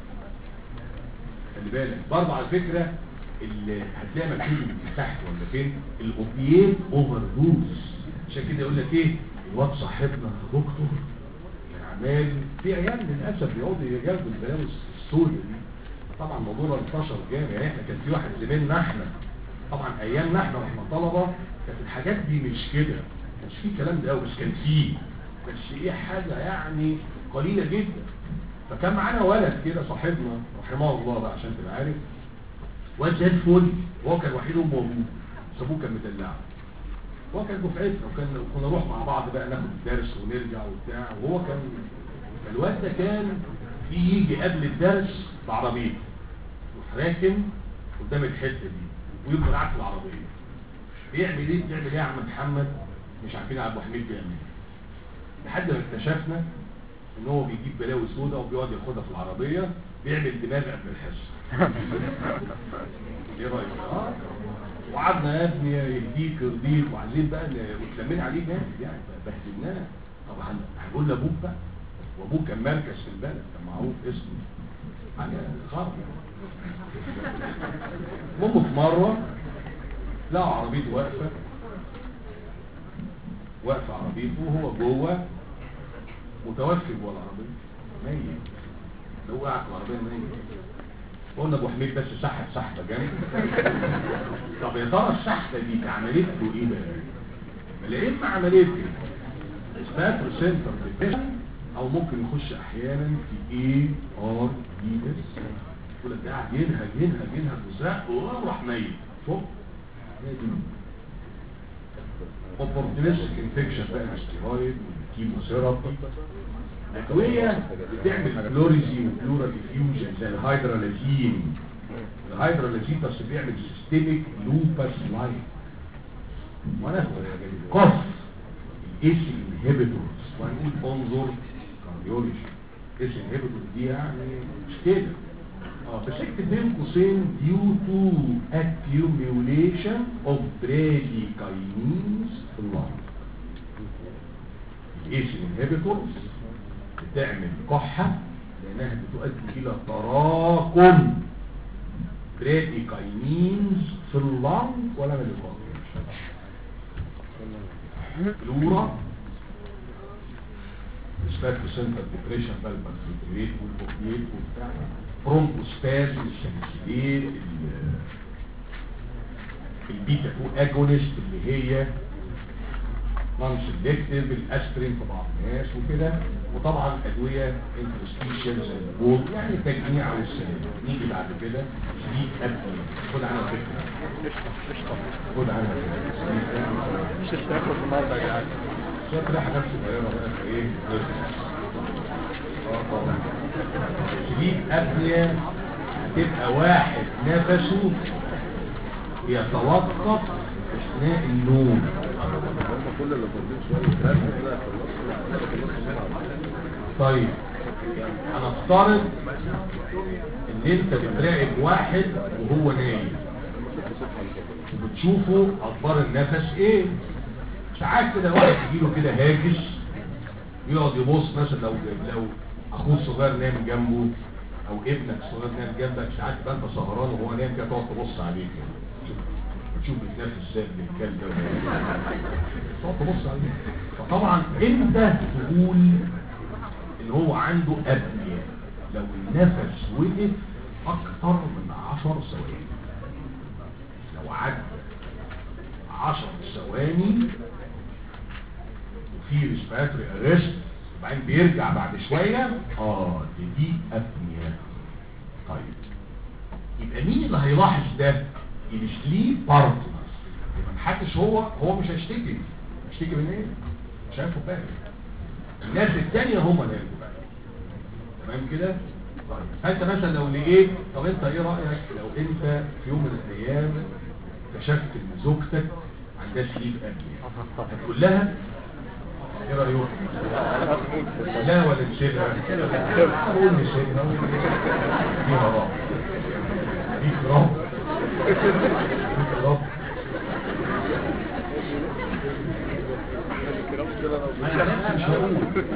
خلي بالك برضه على فكره اللي هتلاقي مكتوب من تحت ولا فين الاوبيات اوفر دوز عشان كده يقول لك ايه الواد صاحبنا يا دكتور عمال في عيال للاسف بيقعدوا يجاوبوا البلاوي السوداء دي طبعا الموضوع ده انتشر جامد يعني احنا كان في واحد زميلنا احنا طبعا ايامنا احنا واحنا طلبه كانت الحاجات دي مش كده ما كانش في كلام ده قوي بس كان فيه بس ايه حاجه يعني قليله جدا فكان معانا ولد كده صاحبنا رحمه الله بقى عشان تبقى عارف واد زي الفل وهو كان وحيد امه وابوه بس ابوه كان مدلعه هو كان دفعتنا وكان كنا نروح مع بعض بقى ناخد الدرس ونرجع وبتاع وهو كان الواد ده كان في يجي قبل الدرس بعربيته يروح راكن قدام الحته دي ويفضل قاعد في العربيه بيعمل ايه بيعمل ايه يا عم محمد مش عارفين يا ابو حميد بيعمل ايه لحد ما اكتشفنا ان هو بيجيب بلاوي سودا وبيقعد ياخدها في العربيه بيعمل دماغ قبل الحصه ايه رايك اه وقعدنا يا ابني يهديك يرضيك وعايزين بقى ن- وتلمين عليه جامد يعني بهدلناه طب هن- هنقول لابوك بقى وابوه كان مركز في البلد كان معروف اسمه حاجه خرب المهم في مره لقوا عربيته واقفه واقفه عربيته وهو جوه متوفي جوه العربيه ميت لو وقع في العربيه ميت قلنا ابو حميد بس سحب سحبه جامد طب يا ترى السحبه دي عملت له ايه بقى؟ لا اما عملت اسمها سنتر ديبريشن او ممكن يخش احيانا في اي ار دي اس يقول لك قاعد ينهج ينهج ينهج وزق وراح ميت شوف اوبورتونيستيك انفكشن بقى ستيرويد كيموثيرابي ادويه بتعمل فلوريزي وبلورال ديفيوجن زي الهيدرالازين الهيدرالازين بس بيعمل سيستميك لوباس لايك وانا قص الايس انهبيتورز وهنقول انظر كارديولوجي ايس انهبيتور دي يعني مش كده اه بس اكتب بين قوسين due to accumulation of bradykinin في اللنج الايس انهبيتورز بتعمل كحة لانها بتؤدي الى تراكم براديكاينينز في اللنج ولا مليكوت لورا اسفات سنتر ديبريشن بالبر فلتريت والبوكيت وبتاع برونكوسباز والسنسيليت البيتا 2 اجونست اللي هي نون سيلكتيف الاسبرين في بعض الناس وكده وطبعا ادويه انترستيشن زي البول يعني تجميع والسلام نيجي بعد كده دي ابني خد عنها فكره خد عنها فكره مش هتاخد النهارده يا جدعان شايف ده حاجات صغيره بقى في ايه اه طبعا شديد ابنية هتبقى واحد نفسه يتوقف اثناء النوم كل اللي فاضلين شويه رسم كده خلصنا طيب هنفترض ان انت بتراقب واحد وهو نايم وبتشوفه اخبار النفس ايه ساعات كده واحد يجيله كده هاجس يقعد يبص مثلا لو لو اخوه الصغير نام جنبه او ابنك الصغير نام جنبك ساعات تبقى انت سهران وهو نايم كده تقعد تبص عليه كده تشوف بتنفس ازاي من الكلب ده تقعد تبص عليه فطبعا انت تقول ان هو عنده ابنية لو النفس وقف اكتر من عشر ثواني لو عدى عشر ثواني وفي ريسبيراتوري اريست وبعدين بيرجع بعد شوية اه دي, دي ابنية طيب يبقى مين اللي هيلاحظ ده السليب بارتنرز يبقى محدش هو هو مش هيشتكي هيشتكي من ايه مش هياخد باله الناس التانية هم اللي هياخدوا بالهم تمام كده طيب فانت مثلا لو لقيت طب انت ايه رايك لو انت في يوم من الايام اكتشفت ان زوجتك عندها سليب ابنية هتقول لها ايه رايك لا ولا تسيبها قول نسيبها فيها رب فيك رب فيك رب انا مش هقول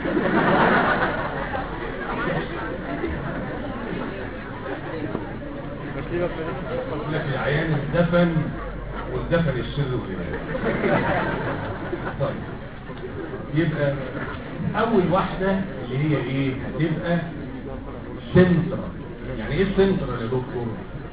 يقول لك العيان اندفن واندفن السر والإله طيب يبقى اول واحدة اللي هي ايه هتبقى سنترال يعني ايه سنترال يا دكتور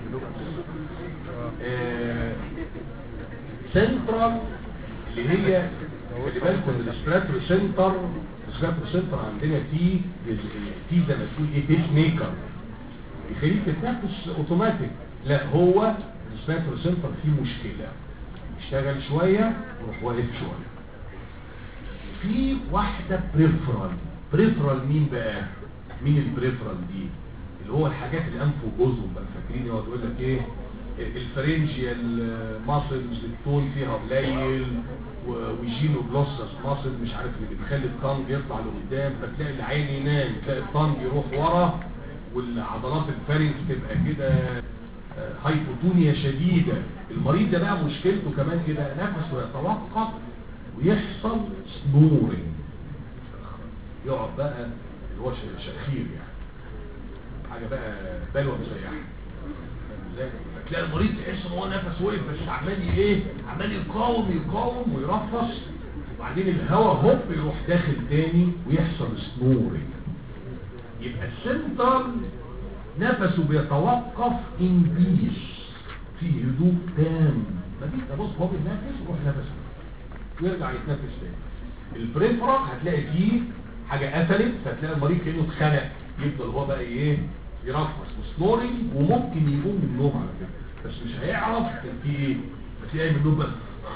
آه سنترال اللي هي خلي بالكم الاسبراتور سنتر الاسبراتور سنتر عندنا فيه فيه زي ما تقول ايه بيس ميكر يخليك تتنفس اوتوماتيك لا هو الاسبراتور سنتر فيه مشكلة يشتغل شوية ويروح واقف شوية في واحدة بريفرال بريفرال مين بقى مين البريفرال دي اللي هو الحاجات الانف وجزء بقى فاكرين يقعد يقول لك ايه الفرنجيال ماسلز التون فيها قليل وجينو جلوسس ماسل مش عارف اللي بتخلي الطنج يطلع لقدام فتلاقي العين ينام تلاقي الطنج يروح ورا والعضلات الفرنج تبقى كده هايبوتونيا شديدة المريض ده بقى مشكلته كمان كده نفسه يتوقف ويحصل سنورنج يقعد بقى اللي هو ش- شخير يعني حاجه بقى بلوى مسيحه فاهم ازاي؟ تلاقي المريض تحس ان هو نفس وقف بس عمال ي- ايه عمال يقاوم يقاوم ويرفص وبعدين الهواء هوب يروح داخل تاني ويحصل سنورنج يبقى السنترال نفسه بيتوقف ان بيس في هدوء تام مفيش ده بص هو بيتنفس ويروح نفسه ويرجع يتنفس تاني البريفرال هتلاقي فيه حاجة قفلت فتلاقي المريض كأنه اتخنق يفضل هو بقى ايه يرفص وسنورنج وممكن يقوم من النوم على فكرة بس مش هيعرف كان في ايه بس يقوم من النوم بس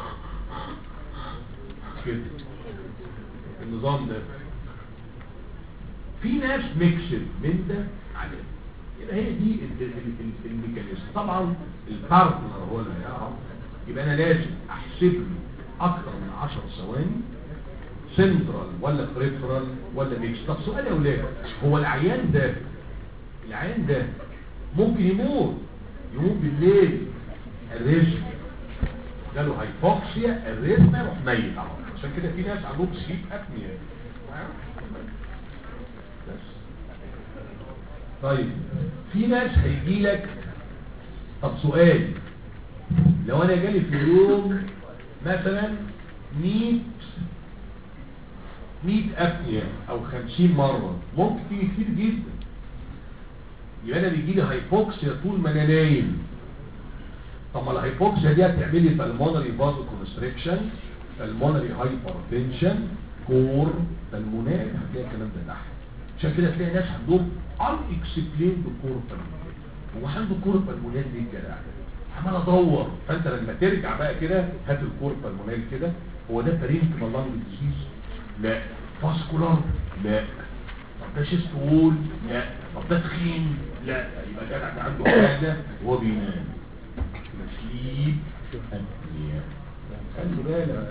كده النظام ده في ناس ميكسد من ده على ده يبقى هي دي ال- ال- ال- الميكانيزم طبعا البارتنر هو اللي هيعرف يبقى انا لازم احسب له اكتر من 10 ثواني سنترال ولا بريفرال ولا ميكس طب سؤال يا اولاد هو العيان ده العيان ده ممكن يموت يموت بالليل الرزق جاله هايبوكسيا الرزق يروح ميت على طول. عشان كده في ناس عندهم سليب ابنيا بس طيب في ناس هيجي لك طب سؤال لو انا جالي في اليوم مثلا 100 100 ابنية او 50 مرة ممكن تيجي كتير جدا يبقى انا بيجي لي هايبوكسيا طول ما انا نايم طب ما الهايبوكسيا دي هتعمل لي بالمونري فازو كونستريكشن بالمونري هايبرتنشن كور بالمونال هتلاقي الكلام ده تحت عشان كده تلاقي ناس عندهم unexplained كور بالمونال هو عنده كور بالمونال دي الجدع عمال ادور فانت لما ترجع بقى كده هات الكور بالمونال كده هو ده بارينكيمال لانج ديزيز لا فاسكولار لا طب ده شيست وول لا طب ده تخين لا يبقى جدع ده عنده حاجه وهو بينام سليب ابنيا خلي بالك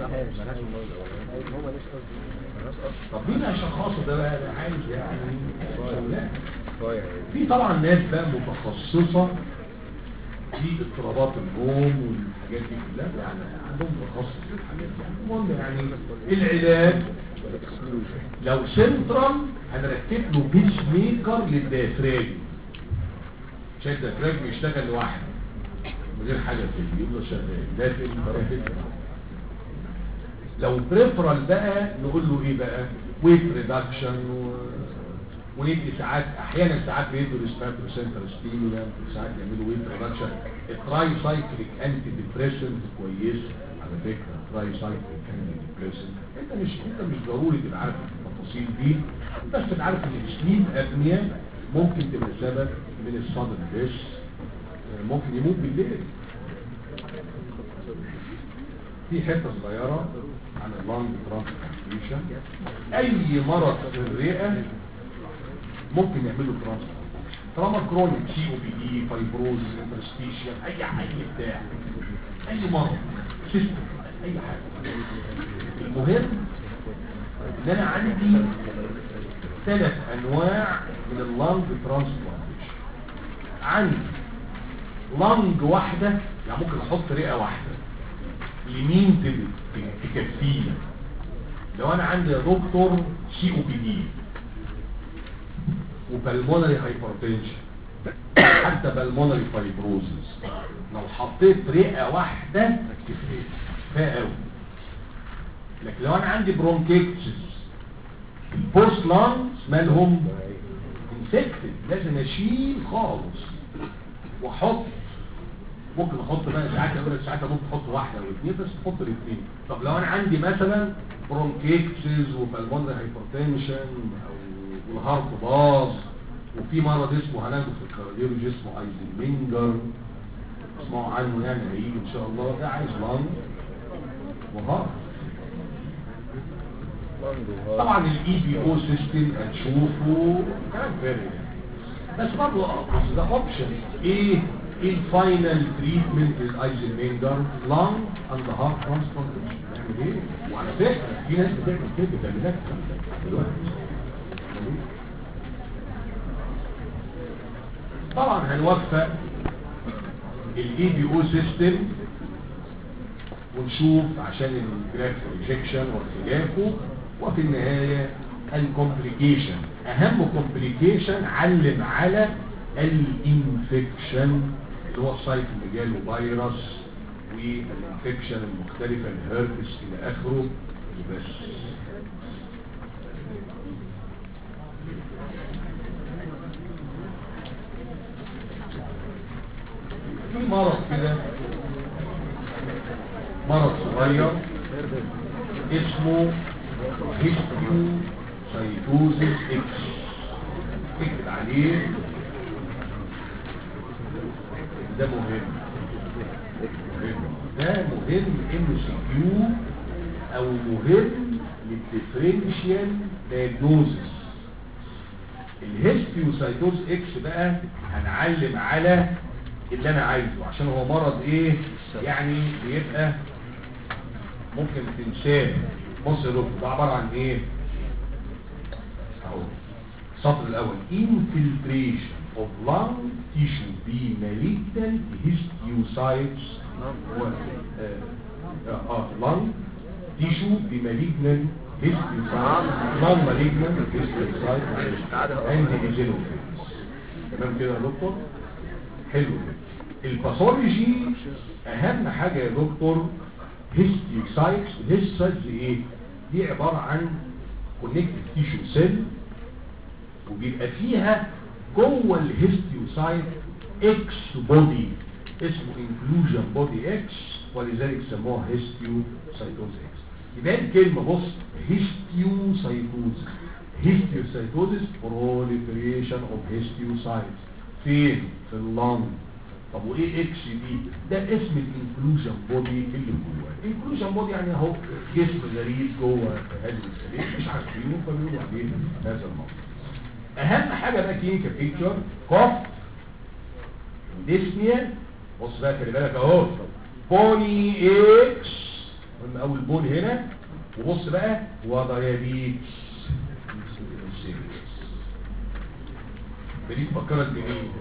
طب مين هيشخصه ده بقى ده عايز يعني لا في طبعا ناس بقى متخصصة في اضطرابات النوم والحاجات دي كلها يعني عندهم تخصص في الحاجات دي يعني المهم يعني العلاج لو سنترال هنركب له بيس ميكر للديافراجم عشان الديافراجم يشتغل لوحده من غير حاجه فيه يفضل شغال لازم يتركب لو بريفرال بقى نقول له ايه بقى ويت ريدكشن و... وندي ساعات احيانا ساعات بيدوا ريسبيرتور سنتر ستيمولانت ساعات يعملوا ويت ريدكشن التراي سايكليك انتي ديبريسنت كويس على فكره تراي سايكليك انتي ديبريسنت انت مش انت مش ضروري تبقى عارف التفاصيل دي بس تبقى عارف ان السليب ابنيا ممكن تبقى سبب من الصدر ديش ممكن يموت بالليل في حته صغيره عن اللانج ترانسبلانتيشن اي مرض في الرئه ممكن يعملوا ترانسبلانتيشن طالما كرونيك سي او بي دي فايبروز انترستيشن اي اي بتاع اي مرض سيستم اي حاجه المهم ان انا عندي ثلاث انواع من اللانج ترانسبلانتيشن عندي لانج واحده يعني ممكن احط رئه واحده لمين تب- تكفينا لو انا عندي يا دكتور سي او بي دي وبالمونري هايبرتنشن حتى بالمونري فايبروزس لو حطيت رئه واحده كفايه كفايه قوي لكن لو انا عندي برونكيتس البوست لانجز مالهم انفكتد لازم اشيل خالص واحط ممكن احط بقى ساعات اقول ساعات ممكن احط واحده او اثنين بس احط الاثنين طب لو انا عندي مثلا برونكيتس وبالمونري هايبرتنشن او والهارت باظ وفي مرض اسمه هناخده في الكارديولوجي اسمه ايزنمنجر اسمعوا عنه يعني هيجي ان شاء الله ده عايز لانج وهارت طبعا الاي بي او سيستم هنشوفه كلام فارغ بس برضه بس ده اوبشن ايه ايه الفاينل تريتمنت للايزنمنجر لانج اند هارت ترانسبلانتيشن نعمل ايه وعلى فكره في ناس بتعمل كده بتعمل لك دلوقتي طبعا هنوفق الاي بي او سيستم ونشوف عشان الجراف ريجكشن وخلافه وفي النهاية الكومبليكيشن اهم كومبليكيشن علم على الانفكشن اللي هو السايت اللي جاله فيروس والانفكشن المختلفة الهيربس الى اخره بس في مرض كده مرض صغير اسمه هيستيو سايتوزيس اكس اكتب عليه ده مهم مهم. ده مهم انه سي او مهم للديفرنشيال دايجنوزس الهيستيوسايتوز اكس بقى هنعلم على اللي انا عايزه عشان هو مرض ايه يعني بيبقى ممكن تنساه بص يا دكتور ده عباره عن ايه اهو السطر الاول infiltration of lung tissue بمالجنت histiocytes و اه اه lung tissue بمالجنت histiocytes non malignant histiocytes معلش عندي eosinophils تمام كده يا دكتور حلو كده الباثولوجي اهم حاجه يا دكتور هيستيوسايتس الهيستيوسايتس ايه دي عباره عن كونكتيف تيشو سيل وبيبقى فيها جوه الهيستيوسايت اكس بودي اسمه انكلوجن بودي اكس ولذلك سموها هيستيوسايتوز اكس يبقى الكلمه بص هيستيوسايتوز هيستيوسايتوزس proliferation of histiocytes فين في اللنج طب وايه اكس دي ده اسم الانكلوجن بودي اللي جوه الانكلوجن بودي يعني اهو جسم غريب جوه هذا السرير مش عارفينه فبيقولوا عليه هذا الموضوع اهم حاجه بقى كلينيكال بيكتشر كوف ديسنيا بص بقى خلي بالك اهو بوني اكس قلنا اول بون هنا وبص بقى وديابيتس بدي تفكرك بمين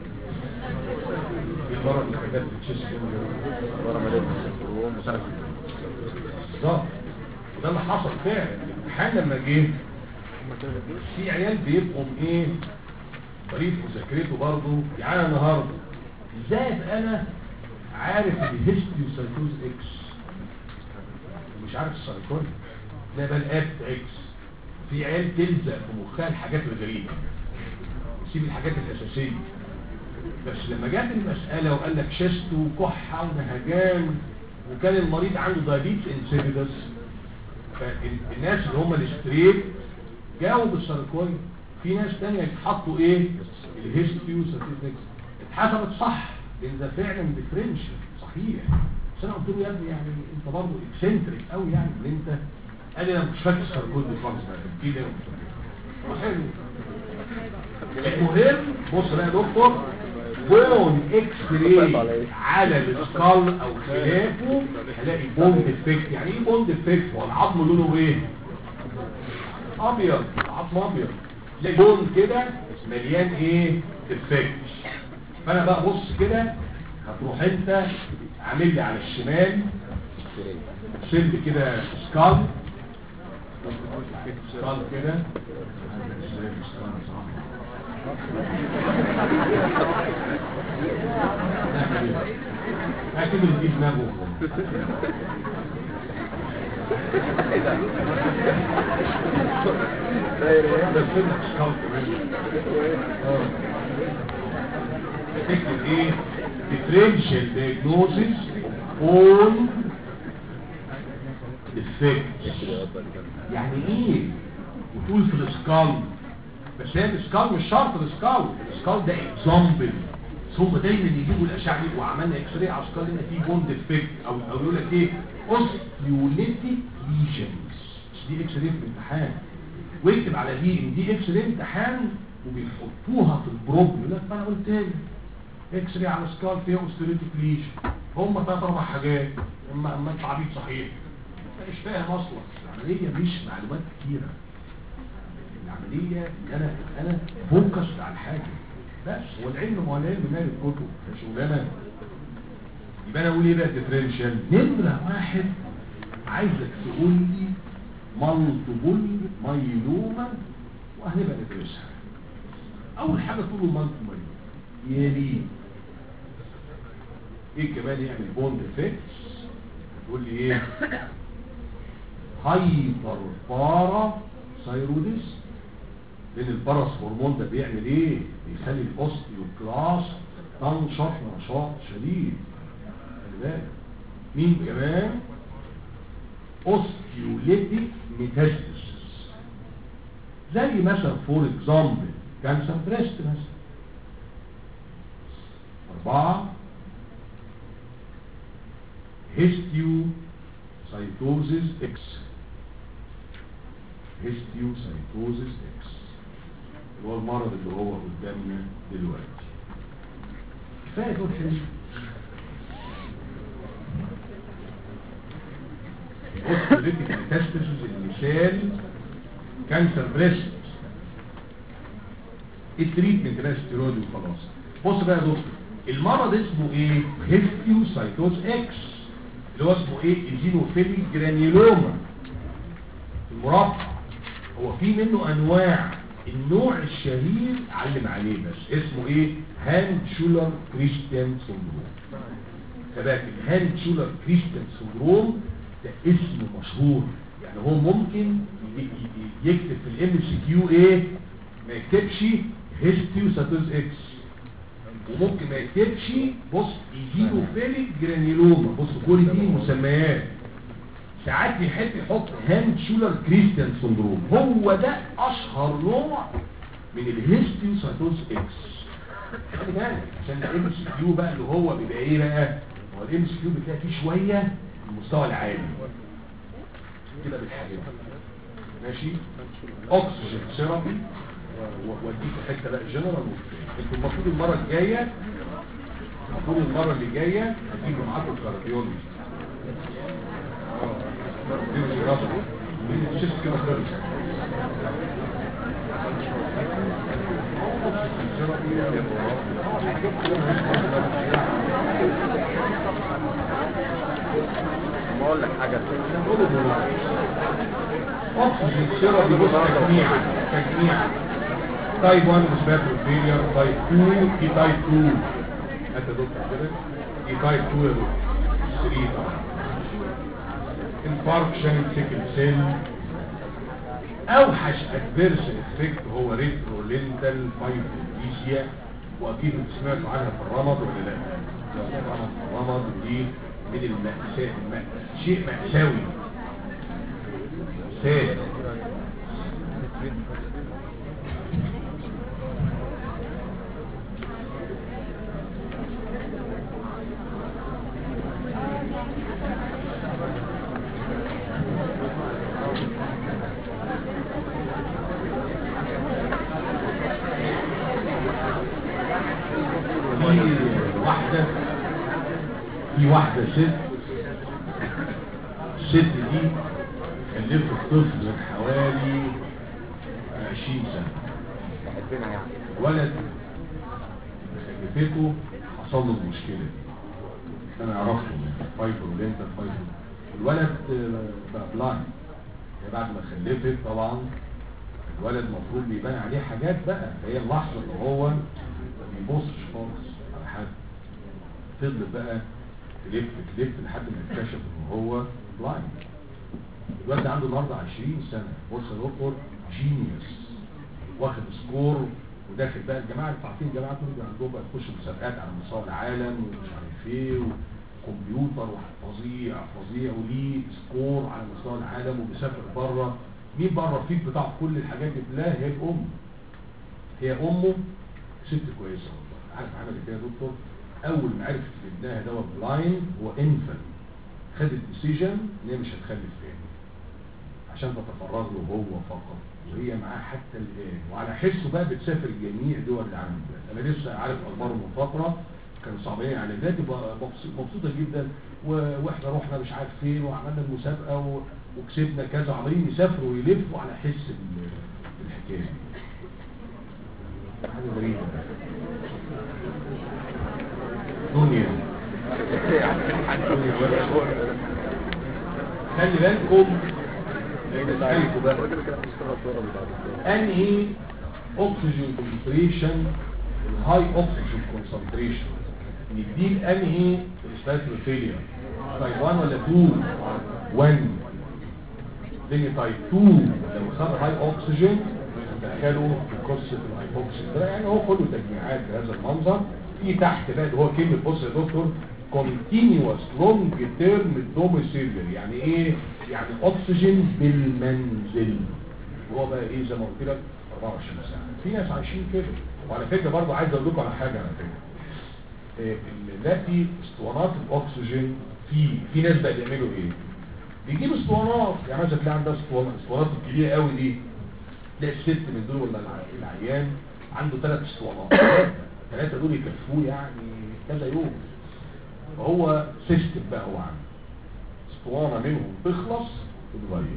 في المرض اللي كانت بتشيس ورا ملابس الروم وسنة بالظبط وده اللي حصل فعلا الامتحان لما جه في عيال بيبقوا ايه طريقه مذاكرته برضه يعني النهارده ازاي ابقى انا عارف الهيستيوسايتوز اكس ومش عارف السايكول لا بل ابت اكس في عيال تلزق في مخها الحاجات الغريبه سيب الحاجات الاساسيه بس لما جت المساله وقال لك شست وكحه ونهجان وكان المريض عنده دايابيتس انسيبيدس فالناس اللي هم الستريت جاوا بالساركويد في ناس تانية اتحطوا ايه الهيستيو ساتيفيكس اتحسبت صح لان ده فعلا ديفرنشال صحيح بس انا قلت له يا ابني يعني انت برضه اكسنتريك قوي يعني ان انت قال لي انا مش فاكر الساركويد خالص بقى كده انا مش فاكر حلو المهم بص بقى يا دكتور بون اكس راي على السكال او خلافه هلاقي بون ديفكت يعني ايه بون ديفكت هو العظم لونه ايه ابيض عظم ابيض تلاقي بون كده مليان ايه ديفكت فانا بقى بص كده هتروح انت عامل لي على الشمال سلب كده سكال سكال كده اكيد اللي في دماغه بس انك سكال كمان اه تكتب ايه differential diagnosis all defects يعني ايه وتقول في الاسكال بس هي الاسكال مش شرط الاسكال الاسكال ده اكزامبل هم دايما يجيبوا الاشعه دي وعملنا اكس راي على الاسكال هنا في بون ديفكت او او يقول لك ايه اوستيوليتيك ليجنز دي اكس راي في الامتحان واكتب على دي ان دي اكس راي امتحان وبيحطوها في البروب يقول لك ما انا قلت لك اكس راي على الاسكال فيها اوستيوليتيك ليجن هم ثلاث اربع حاجات اما اما انت عبيط صحيح انت مش فاهم اصلا العمليه مش معلومات كتيره العملية ان انا انا فوكس على الحاجة بس هو العلم هو العلم مال الكتب مش شغلانه يبقى انا اقول ايه بقى ديفرنشال نمرة واحد عايزك تقول لي مالتيبل مايلوما وهنبقى ندرسها اول حاجه تقول المالتيبل مايلوما يلي ايه كمان يعمل بوند افكتس تقول لي ايه هايبر بارا ثايروديس لان البارس هرمون ده بيعمل ايه بيخلي الاوستيوكلاس تنشط نشاط شديد خلي بالك مين كمان اوستيوليتيك ميتاستاسيس زي مثلا فور اكزامبل كانسر بريست مثلا أربعة هيستيو سايتوزيس اكس هيستيو سايتوزيس اكس اللي هو المرض اللي هو قدامنا دلوقتي كفايه دول كده اوستيوليتيك ميتاستاسيس المثال كانسر بريست التريتمنت ده ستيرويد وخلاص بص بقى يا دكتور المرض اسمه ايه هيستيوسايتوز اكس اللي هو اسمه ايه ايزينوفيليك جرانيولوما المربع هو في منه انواع النوع الشهير علم عليه بس اسمه ايه هاند شولر كريستيان سندروم فباك الهاند شولر كريستيان سندروم ده اسم مشهور يعني هو ممكن ي- ي- يكتب في الام سي كيو ايه ما يكتبش هيستيوساتوز اكس وممكن ما يكتبش بص ايزينوفيليك جرانيلوما بص كل دي مسميات ساعات يحب يحط هاند شولر كريستيان سندروم هو ده اشهر نوع من الهيستيوساتوز اكس خلي بالك عشان الام سي كيو بقى اللي هو بيبقى ايه بقى هو الام سي كيو بتلاقي فيه شويه المستوى العالي كده بالحاجات ماشي اكسجين ثيرابي واديك حته بقى جنرال انتوا المفروض المره الجايه المفروض المره اللي جايه هتيجوا معاكم الكارديولوجي دي راسه دي شيست كده خالص ما اقول لك حاجه اكسجين ثيرابي بص تجميع تجميع تايب 1 ريسبيرتوري فيلير تايب 2 في تايب 2 انت دكتور كده في تايب 2 يا دكتور 3 طبعا انفاركشن سيكل سيل اوحش ادفيرس افكت هو ريترولينتال فايبريزيا واكيد انتوا سمعتوا عنها في الرمض ولا لا طبعاً في الرمض دي من المأساة الم- شيء مأساوي مأساة في واحدة في واحدة ست الست دي خلفت طفل من حوالي 20 سنة بحبنا يعني ولد خلفته حصل له المشكلة دي انا عرفته فايبر ولينتر فايبر الولد آه، بقى بلايند هي بعد ما خلفت طبعا الولد المفروض بيبان عليه حاجات بقى فهي اللحظة اللي هو ما بيبصش خالص على حد فضل بقى تلف تلف لحد ما اكتشف ان هو بلايند الولد عنده النهارده 20 سنة بص يا دكتور جينيوس واخد سكور وداخل بقى الجماعه انتوا عارفين الجماعه دول عندهم بقى تخش مسابقات على مستوى العالم ومش عارف ايه وكمبيوتر فظيع فظيع وليه سكور على مستوى العالم وبيسافر بره مين بره فيك بتاع كل الحاجات دي لا هي الام هي امه ست كويسه والله عارف عملت ايه يا دكتور اول ما عرفت ان ابنها دوت بلايند هو انفنت خدت ديسيجن ان هي مش هتخلف تاني عشان تتفرغ له هو فقط وهي معاه حتى الآن وعلى حسه بقى بتسافر جميع دول العالم دلوقتي انا لسه عارف اخباره من فتره كانوا صعبين على النادي مبسوطه جدا و- واحنا رحنا مش عارف فين وعملنا المسابقه و- وكسبنا كذا عمالين يسافروا ويلفوا على حس ال- الحكايه دي حاجه غريبه دنيا خلي بالكم اسالكم بقى الراجل كان بيشتغل صورة بتاع انهي اوكسجين كونسنتريشن الهاي اوكسجين كونسنتريشن نديل انهي ريسبيرتوري فيلير تايب 1 ولا 2 1 دي تايب 2 لو خد هاي اوكسجين دخله في قصه الهايبوكسين ده يعني هو كله تجميعات بهذا المنظر في تحت بقى اللي هو كلمه بص يا دكتور continuous long term domiciliary يعني ايه يعني اكسجين بالمنزل وهو بقى ايه زي ما قلت لك 24 ساعه في ناس عايشين كده وعلى فكره برضه عايز اقول لكم على حاجه على فكره إيه، دلوقتي اسطوانات الاكسجين في في ناس بقى بيعملوا ايه بيجيبوا اسطوانات يعني مثلا تلاقي عندها اسطوانات اسطوانات الكبيره قوي دي تلاقي الست من دول ولا الع- العيان عنده ثلاث اسطوانات ثلاثه دول يكفوه يعني كذا يوم فهو سيستم بقى هو عنده اسطوانه منهم تخلص تتغير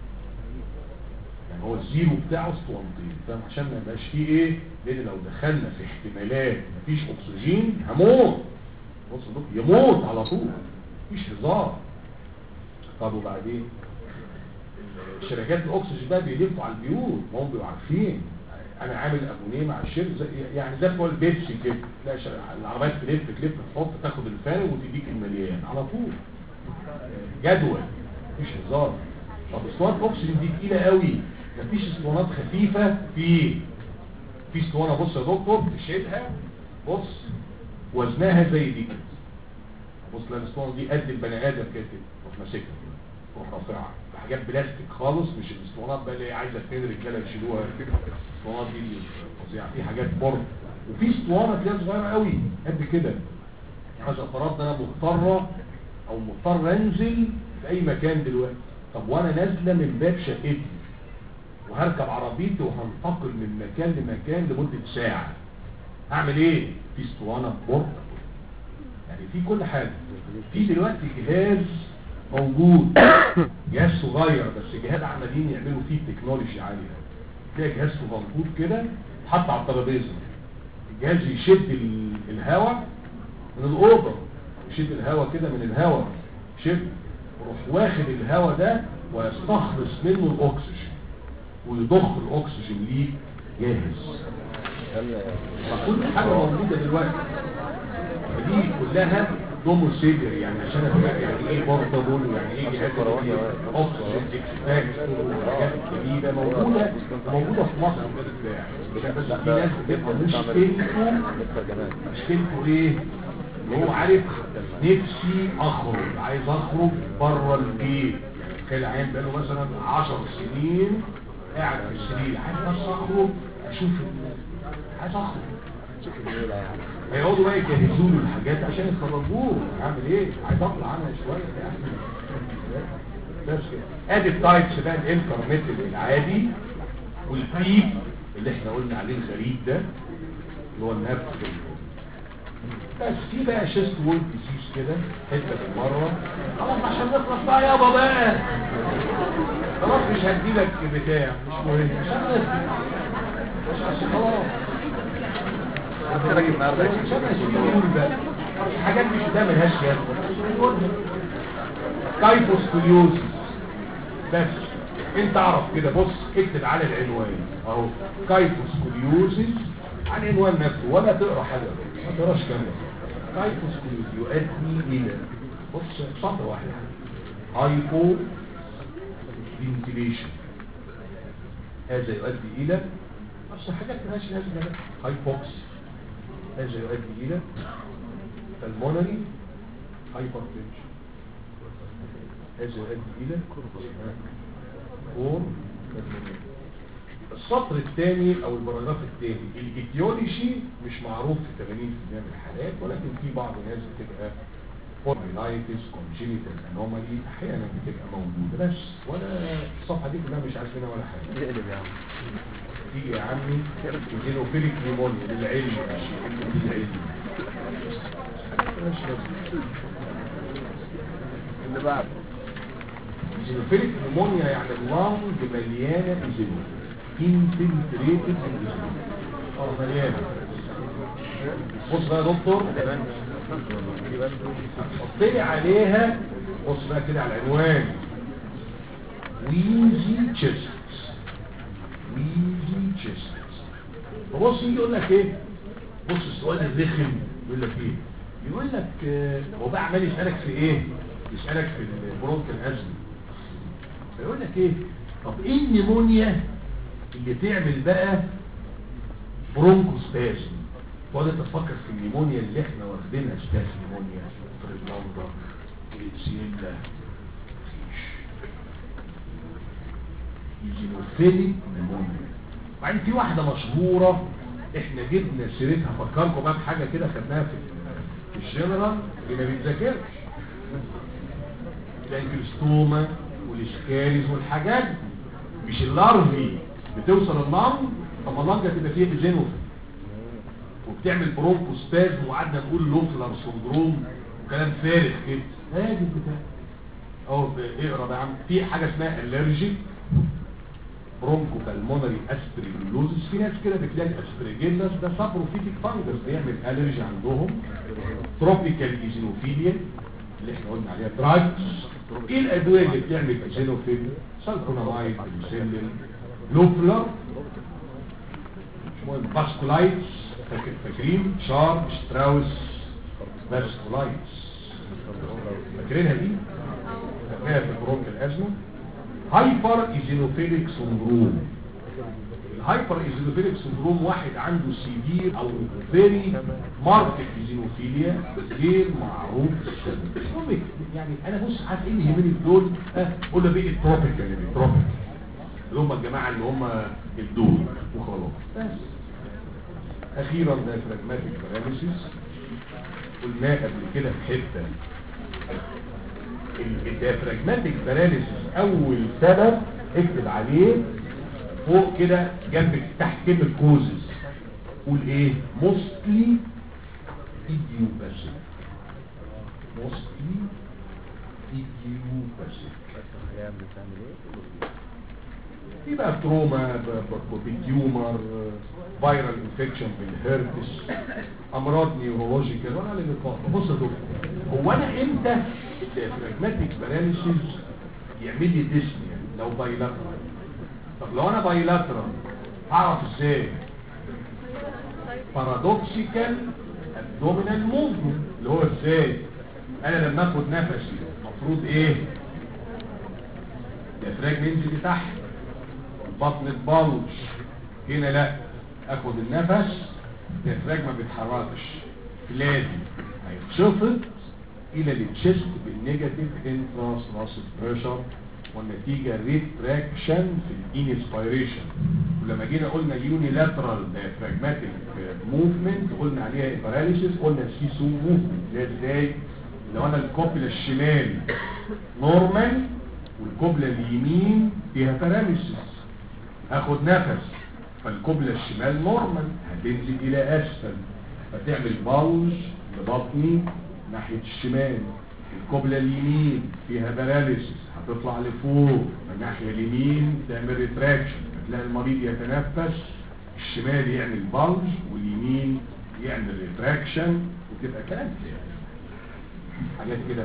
يعني هو الزيرو بتاعه اسطوانتين فاهم عشان ما يبقاش فيه ايه لان لو دخلنا في احتمالات مفيش اكسجين هموت بص يا دكتور يموت على طول مفيش هزار طب وبعدين شركات الاكسجين بقى بيلفوا على البيوت ما هم بيبقوا عارفين انا عامل ابونيه مع الشركه زي يعني زي بتوع البيبسي كده تلاقي شر- العربيات تلف تلف تحط تاخد الفارغ وتديك المليان على طول جدول مفيش هزار طب اسطوانات الاكسجين دي تقيله قوي مفيش اسطوانات خفيفه في في اسطوانه بص يا دكتور تشيلها بص وزنها زي دي كده بص لا الاسطوانه دي قد البني ادم كده كده تروح ماسكها كده تروح رافعها حاجات بلاستيك خالص مش الاسطوانات بقى اللي عايزه اثنين رجاله يشيلوها الاسطوانات دي فظيعه في حاجات برضه وفي اسطوانه تلاقيها صغيره قوي قد كده يعني مثلا فرضنا انا مضطره او مضطر انزل في اي مكان دلوقتي طب وانا نازله من باب شقتي وهركب عربيتي وهنتقل من مكان لمكان لمده ساعه اعمل ايه في اسطوانه بورد يعني في كل حاجه في دلوقتي جهاز موجود جهاز صغير بس جهاز عمالين يعملوا فيه تكنولوجي عاليه تلاقي جهاز صغنطوط كده حط على الترابيزه الجهاز يشد ال- الهواء من الاوضه يشد الهواء كده من الهواء شد ويروح واخد الهواء ده ويستخلص منه الاكسجين ويضخ الاكسجين ليه جاهز فكل حاجه موجوده دلوقتي دي كلها دومو سيجر يعني عشان افهم يعني ايه بورتابل يعني ايه جهاز اوكسجين اكسباكت والحاجات الجديده موجوده موجوده في مصر بس في ناس بتبقى مشكلته مستر جمال مشكلته ايه اللي هو عارف نفسي اخرج عايز اخرج بره البيت تخيل عيان بقاله مثلا 10 سنين قاعد في السرير عايز بس اخرج اشوف ال- عايز اخرج هيقعدوا بقى يجهزوا له الحاجات عشان يخرجوه اعمل ايه عايز اطلع عنها شويه يعني بس كده ادي التايبس بقى الانترميتد العادي والبيب اللي احنا قلنا عليه الغريب ده اللي هو النفس بس في بقى شيست وول ديزيز كده حته بالمره خلاص عشان نخلص بقى يابا بقى خلاص مش هديلك بتاع مش مهم عشان نخلص مش عشان خلاص راجل النهارده عشان نشيل بقى حاجات مش ده ملهاش لازمه كايفوسكوليوزيس بس انت اعرف كده بص اكتب على العنوان اهو كايفوسكوليوزيس على العنوان نفسه ولا تقرا حاجه ما تقراش كامل كايفوسكوليوزيس يؤدي الى بص سطر واحد هايبو فنتيليشن هذا يؤدي الى بس حاجات ملهاش لازمه هايبوكس هذا يؤدي الى المونري هايبرتنشن هذا يؤدي الى كور السطر الثاني او البراجراف الثاني الايديولوجي مش معروف في 80% من الحالات ولكن في بعض الناس بتبقى فورميلايتس كونجينيتال انومالي احيانا بتبقى موجوده بس ولا الصفحه دي كلها مش عارفينها ولا حاجه اقلب يا عم تيجي يا عمي زينوفيليك نيمونيا للعلم للعلم ماشي لازم. اللي بعد زينوفيليك نيمونيا يعني اللنج مليانه ازينو انفلتريتد اه مليانه بص بقى يا دكتور حط لي عليها بص بقى كده على العنوان ويزي تشيست ويزي تشيست فبص يجي يقول لك ايه بص السؤال الرخم يقول لك ايه يقول لك آه، هو بقى عمال يسالك في ايه يسالك في البرونك الازمه فيقول لك ايه طب ايه النمونيا اللي تعمل بقى برونكوسبازم تقعد انت تفكر في النيمونيا اللي احنا واخدينها ستاف نيمونيا فريدلاندا الاتسيلا ايزينوفيليك نيمونيا وبعدين في واحدة مشهورة احنا جبنا سيرتها فكركم بقى بحاجة كده خدناها في في الجنرال اللي ما بيتذاكرش الانكلستوما والاسكاريز والحاجات دي. مش اللارفي بتوصل اللنج طب اللنج هتبقى فيها بجينوفيل وبتعمل برونكوسبازم وقعدنا نقول لوفلر سندروم وكلام فارغ كده هادي البتاع اهو ب- اقرا بقى يا عم في حاجه اسمها الرجيك برونكو بالمونري اسبريجلوزس في ناس كده بتلاقي اسبريجيلس ده سابروفيتيك فانجس بيعمل الرجي عندهم تروبيكال ايزينوفيليا اللي احنا قلنا عليها دراجز ايه الادويه اللي بتعمل ايزينوفيليا سالفونامايد بنسلين لوفلر مهم باسكولايتس فاكر فاكرين شارب شتراوس باسكولايتس فاكرينها دي فاكرينها في برونك الازمه هايبر ايزينوفيليك سندروم الهايبر ايزينوفيليك سندروم واحد عنده سيفير او فيري ماركت ايزينوفيليا غير معروف السبب المهم يعني انا بص عارف ايه اللي يهمني في دول اه قول له بيه التروبيك يعني التروبيك اللي هم الجماعه اللي هم الدول وخلاص بس اخيرا دايفراجماتيك باراليسيس قلناه قبل كده في حته الديافراجماتيك باراليسيس اول سبب اكتب عليه فوق كده جنب تحت كلمه كوزز قول ايه موستلي ايديوباثيك موستلي ايديوباثيك في بقى تروما بتيومر فيرال انفكشن بالهيربس امراض نيورولوجيكال وانا اللي بفكر بص يا دكتور هو انا امتى الديافراجماتيك باراليسيس يعمل لي ديسنيا لو بايلاترال طب لو انا بايلاترال اعرف ازاي بارادوكسيكال ابدومينال موفمنت اللي هو ازاي انا لما اخد نفسي المفروض ايه الديافراجم ينزل لتحت بطن البلج هنا لا اخد النفس الديافراجم ما بيتحركش لازم هيتشفط الى التشست بالنيجاتيف انتراس راسل بريشر والنتيجه ريتراكشن في الانسبيريشن ولما جينا قلنا يونيلاترال ديافراجماتيك موفمنت قلنا عليها باراليسيس قلنا سي سو موفمنت ده ازاي لو انا الكوبلا الشمال نورمال والكوبلا اليمين فيها باراليسيس اخد نفس فالكوبلا الشمال نورمال هتنزل الى اسفل فتعمل باوز لبطني ناحية الشمال الكوبلا اليمين فيها باراليسيس هتطلع لفوق الناحية اليمين تعمل ريتراكشن تلاقي المريض يتنفس الشمال يعمل بلج واليمين يعمل ريتراكشن وتبقى كلام كده حاجات كده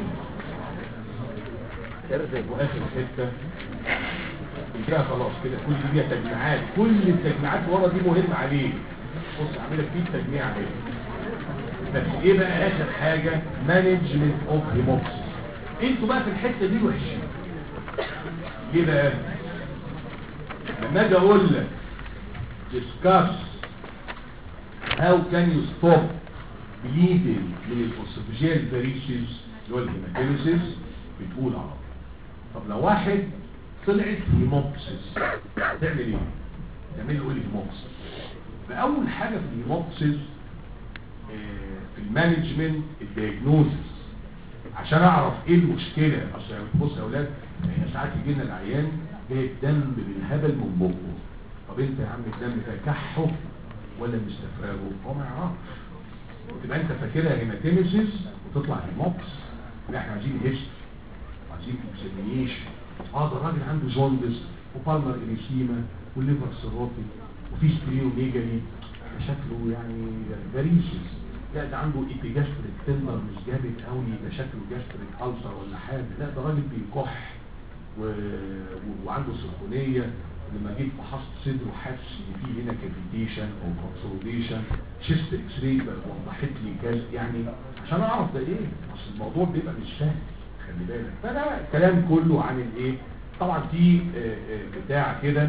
ارزق واخر حته كده خلاص كده كل دي فيها تجميعات كل التجميعات ورا دي مهمه عليك بص اعمل لك فيه تجميع عليه بس ايه بقى اخر حاجه مانجمنت اوف هيموكسيس انتوا بقى في الحته دي وحشين ليه بقى لما اجي اقول لك discuss how can you stop bleeding من الاسوفيجيال فاريسيس اللي هو الهيماتيميسيس بتقول على طول. طب لو واحد طلعت هيموكسيس تعمل ايه تعمل له ايه الهيموكسيس فاول حاجه في الهيموكسيس آه، في المانجمنت الدياجنوزس عشان اعرف ايه المشكله اصل بص يا اولاد احنا ساعات يجي لنا العيان جايب دم بالهبل من بقه طب انت يا عم الدم ده كحه ولا مستفراغه هو ما يعرفش وتبقى انت فاكرها هيماتيميسيس وتطلع هيموكس لا احنا عايزين هيستوري عايزين اكزامينيشن اه ده الراجل عنده جوندس وبالمر اريسيما والليفر سيروتي وفي ستريوميجالي ده شكله يعني فاريسيس لا ده عنده ايبيجاستريك تمر مش جامد قوي ده شكله جاستريك ألسر ولا حاجه لا ده راجل بيكح و... و- وعنده سخونيه لما جيت فحصت صدره حاسس ان في هنا كافيتيشن او كونسوليديشن شيست اكس راي وضحت لي كذا يعني عشان اعرف ده ايه اصل الموضوع بيبقى مش سهل خلي بالك فده الكلام كله عن الايه طبعا في آه، آه، بتاع كده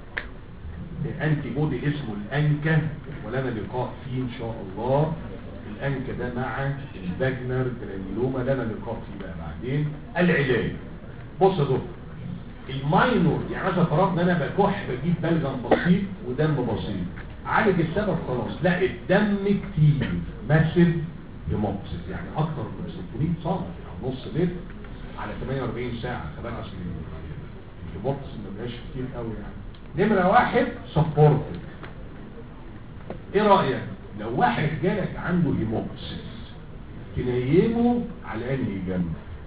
انتي بودي اسمه الانكا ولنا لقاء فيه ان شاء الله الانكا ده مع الفاجنر جرانيلوما لنا لقاء فيه بقى بعدين العلاج بص يا دكتور الماينور يعني مثلا فرضنا انا بكح بجيب بلغم بسيط ودم بسيط عالج السبب خلاص لا الدم كتير ماسف هيموبسيس يعني اكتر من 600 سم يعني نص لتر على 48 ساعه خلاص عشان الهيموبسيس ما بقاش كتير قوي يعني نمره واحد سبورت ايه رايك لو واحد جالك عنده هيموبسيس تنيمه على انهي جنب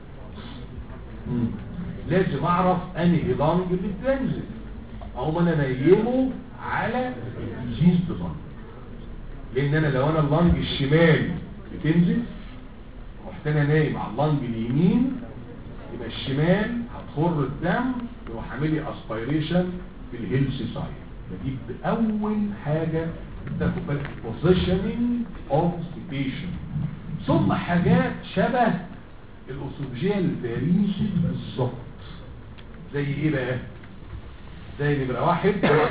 مم. لازم اعرف انهي لانج اللي بتنزل او ما انا نيمه على الديزيز لانج لان انا لو انا اللانج الشمال بتنزل رحت انا نايم على اللانج اليمين يبقى الشمال هتخر الدم يروح عامل لي اسبيريشن في الهيلث سايد بجيب اول حاجه تاخد بالك بوزيشننج اوف بيشنت ثم حاجات شبه الاسوفجيه الفاريسي بالظبط زي ايه بقى زي نمره واحد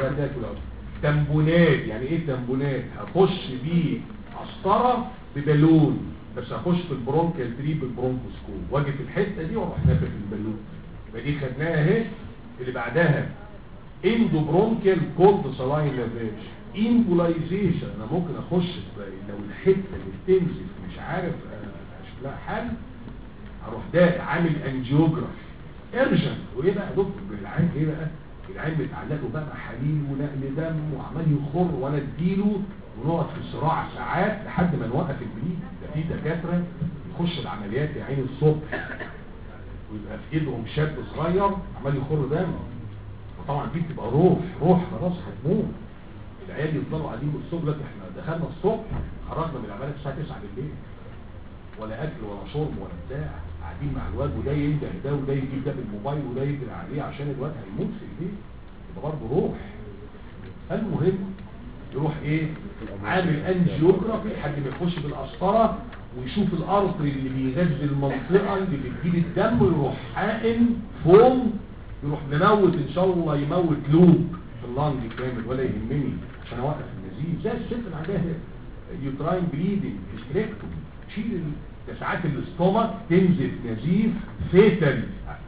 تنبونات يعني ايه تنبونات هخش بيه قسطره ببالون بس هخش في البرونكيال تري بالبرونكوسكوب واجي في الحته دي واروح نافخ البالون يبقى دي خدناها اهي اللي بعدها اندو برونكيال كولد سلاين لافاج امبولايزيشن انا ممكن اخش في- لو الحته اللي بتنزف مش عارف آه، اشوف لها حل اروح ده عامل انجيوجرافي ارجن وايه بقى يا دكتور بالعين ايه بقى العين متعلقه بقى محاليل ونقل دم وعمال يخر وانا اديله ونقعد في صراع ساعات لحد ما نوقف البليد ده في دكاتره يخش العمليات يا عيني الصبح ويبقى في ايدهم شاب صغير عمال يخر دم وطبعا دي بتبقى روح روح خلاص هتموت العيال يفضلوا قاعدين الصبح دلوقتي احنا دخلنا الصبح خرجنا من العمليه الساعه 9 بالليل ولا اكل ولا شرب ولا بتاع قاعدين مع الواد وده ينده ده وده يجيب ده بالموبايل وده يجري عليه عشان الواد هيموت في البيت يبقى برضه روح المهم يروح ايه عامل انجيوجرافي لحد ما يخش بالقسطره ويشوف الارتري اللي بيغذي المنطقه اللي بتجيب الدم ويروح حاقن فوم يروح مموت ان شاء الله يموت لوب في اللنج كامل ولا يهمني عشان اوقف النزيف زي الست اللي عندها يوتراين بليدنج هيستريكتومي شيل ال- ده ساعات الاستومك تنزف نزيف فيتال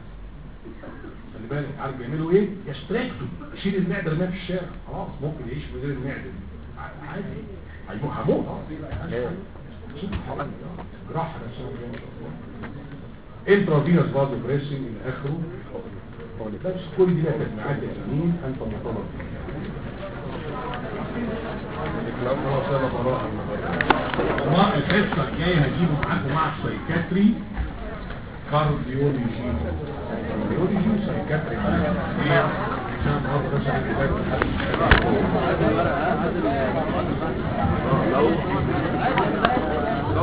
خلي بالك عارف بيعملوا ايه يستريكتو يشيل المعده رميها في الشارع خلاص ممكن يعيش من غير المعده دي. ع- عادي هيموت هموت اه جراحه بس انترافينوس فازو بريسنج الى اخره بس كل دي لها تجميعات يمين انت مطالب بيها خلاص يلا براءة النهارده وما الحصه الجايه هجيبه معاكم مع السايكاتري كارديولوجي كارديولوجي وسايكاتري ليه؟ عشان النهارده بس عندي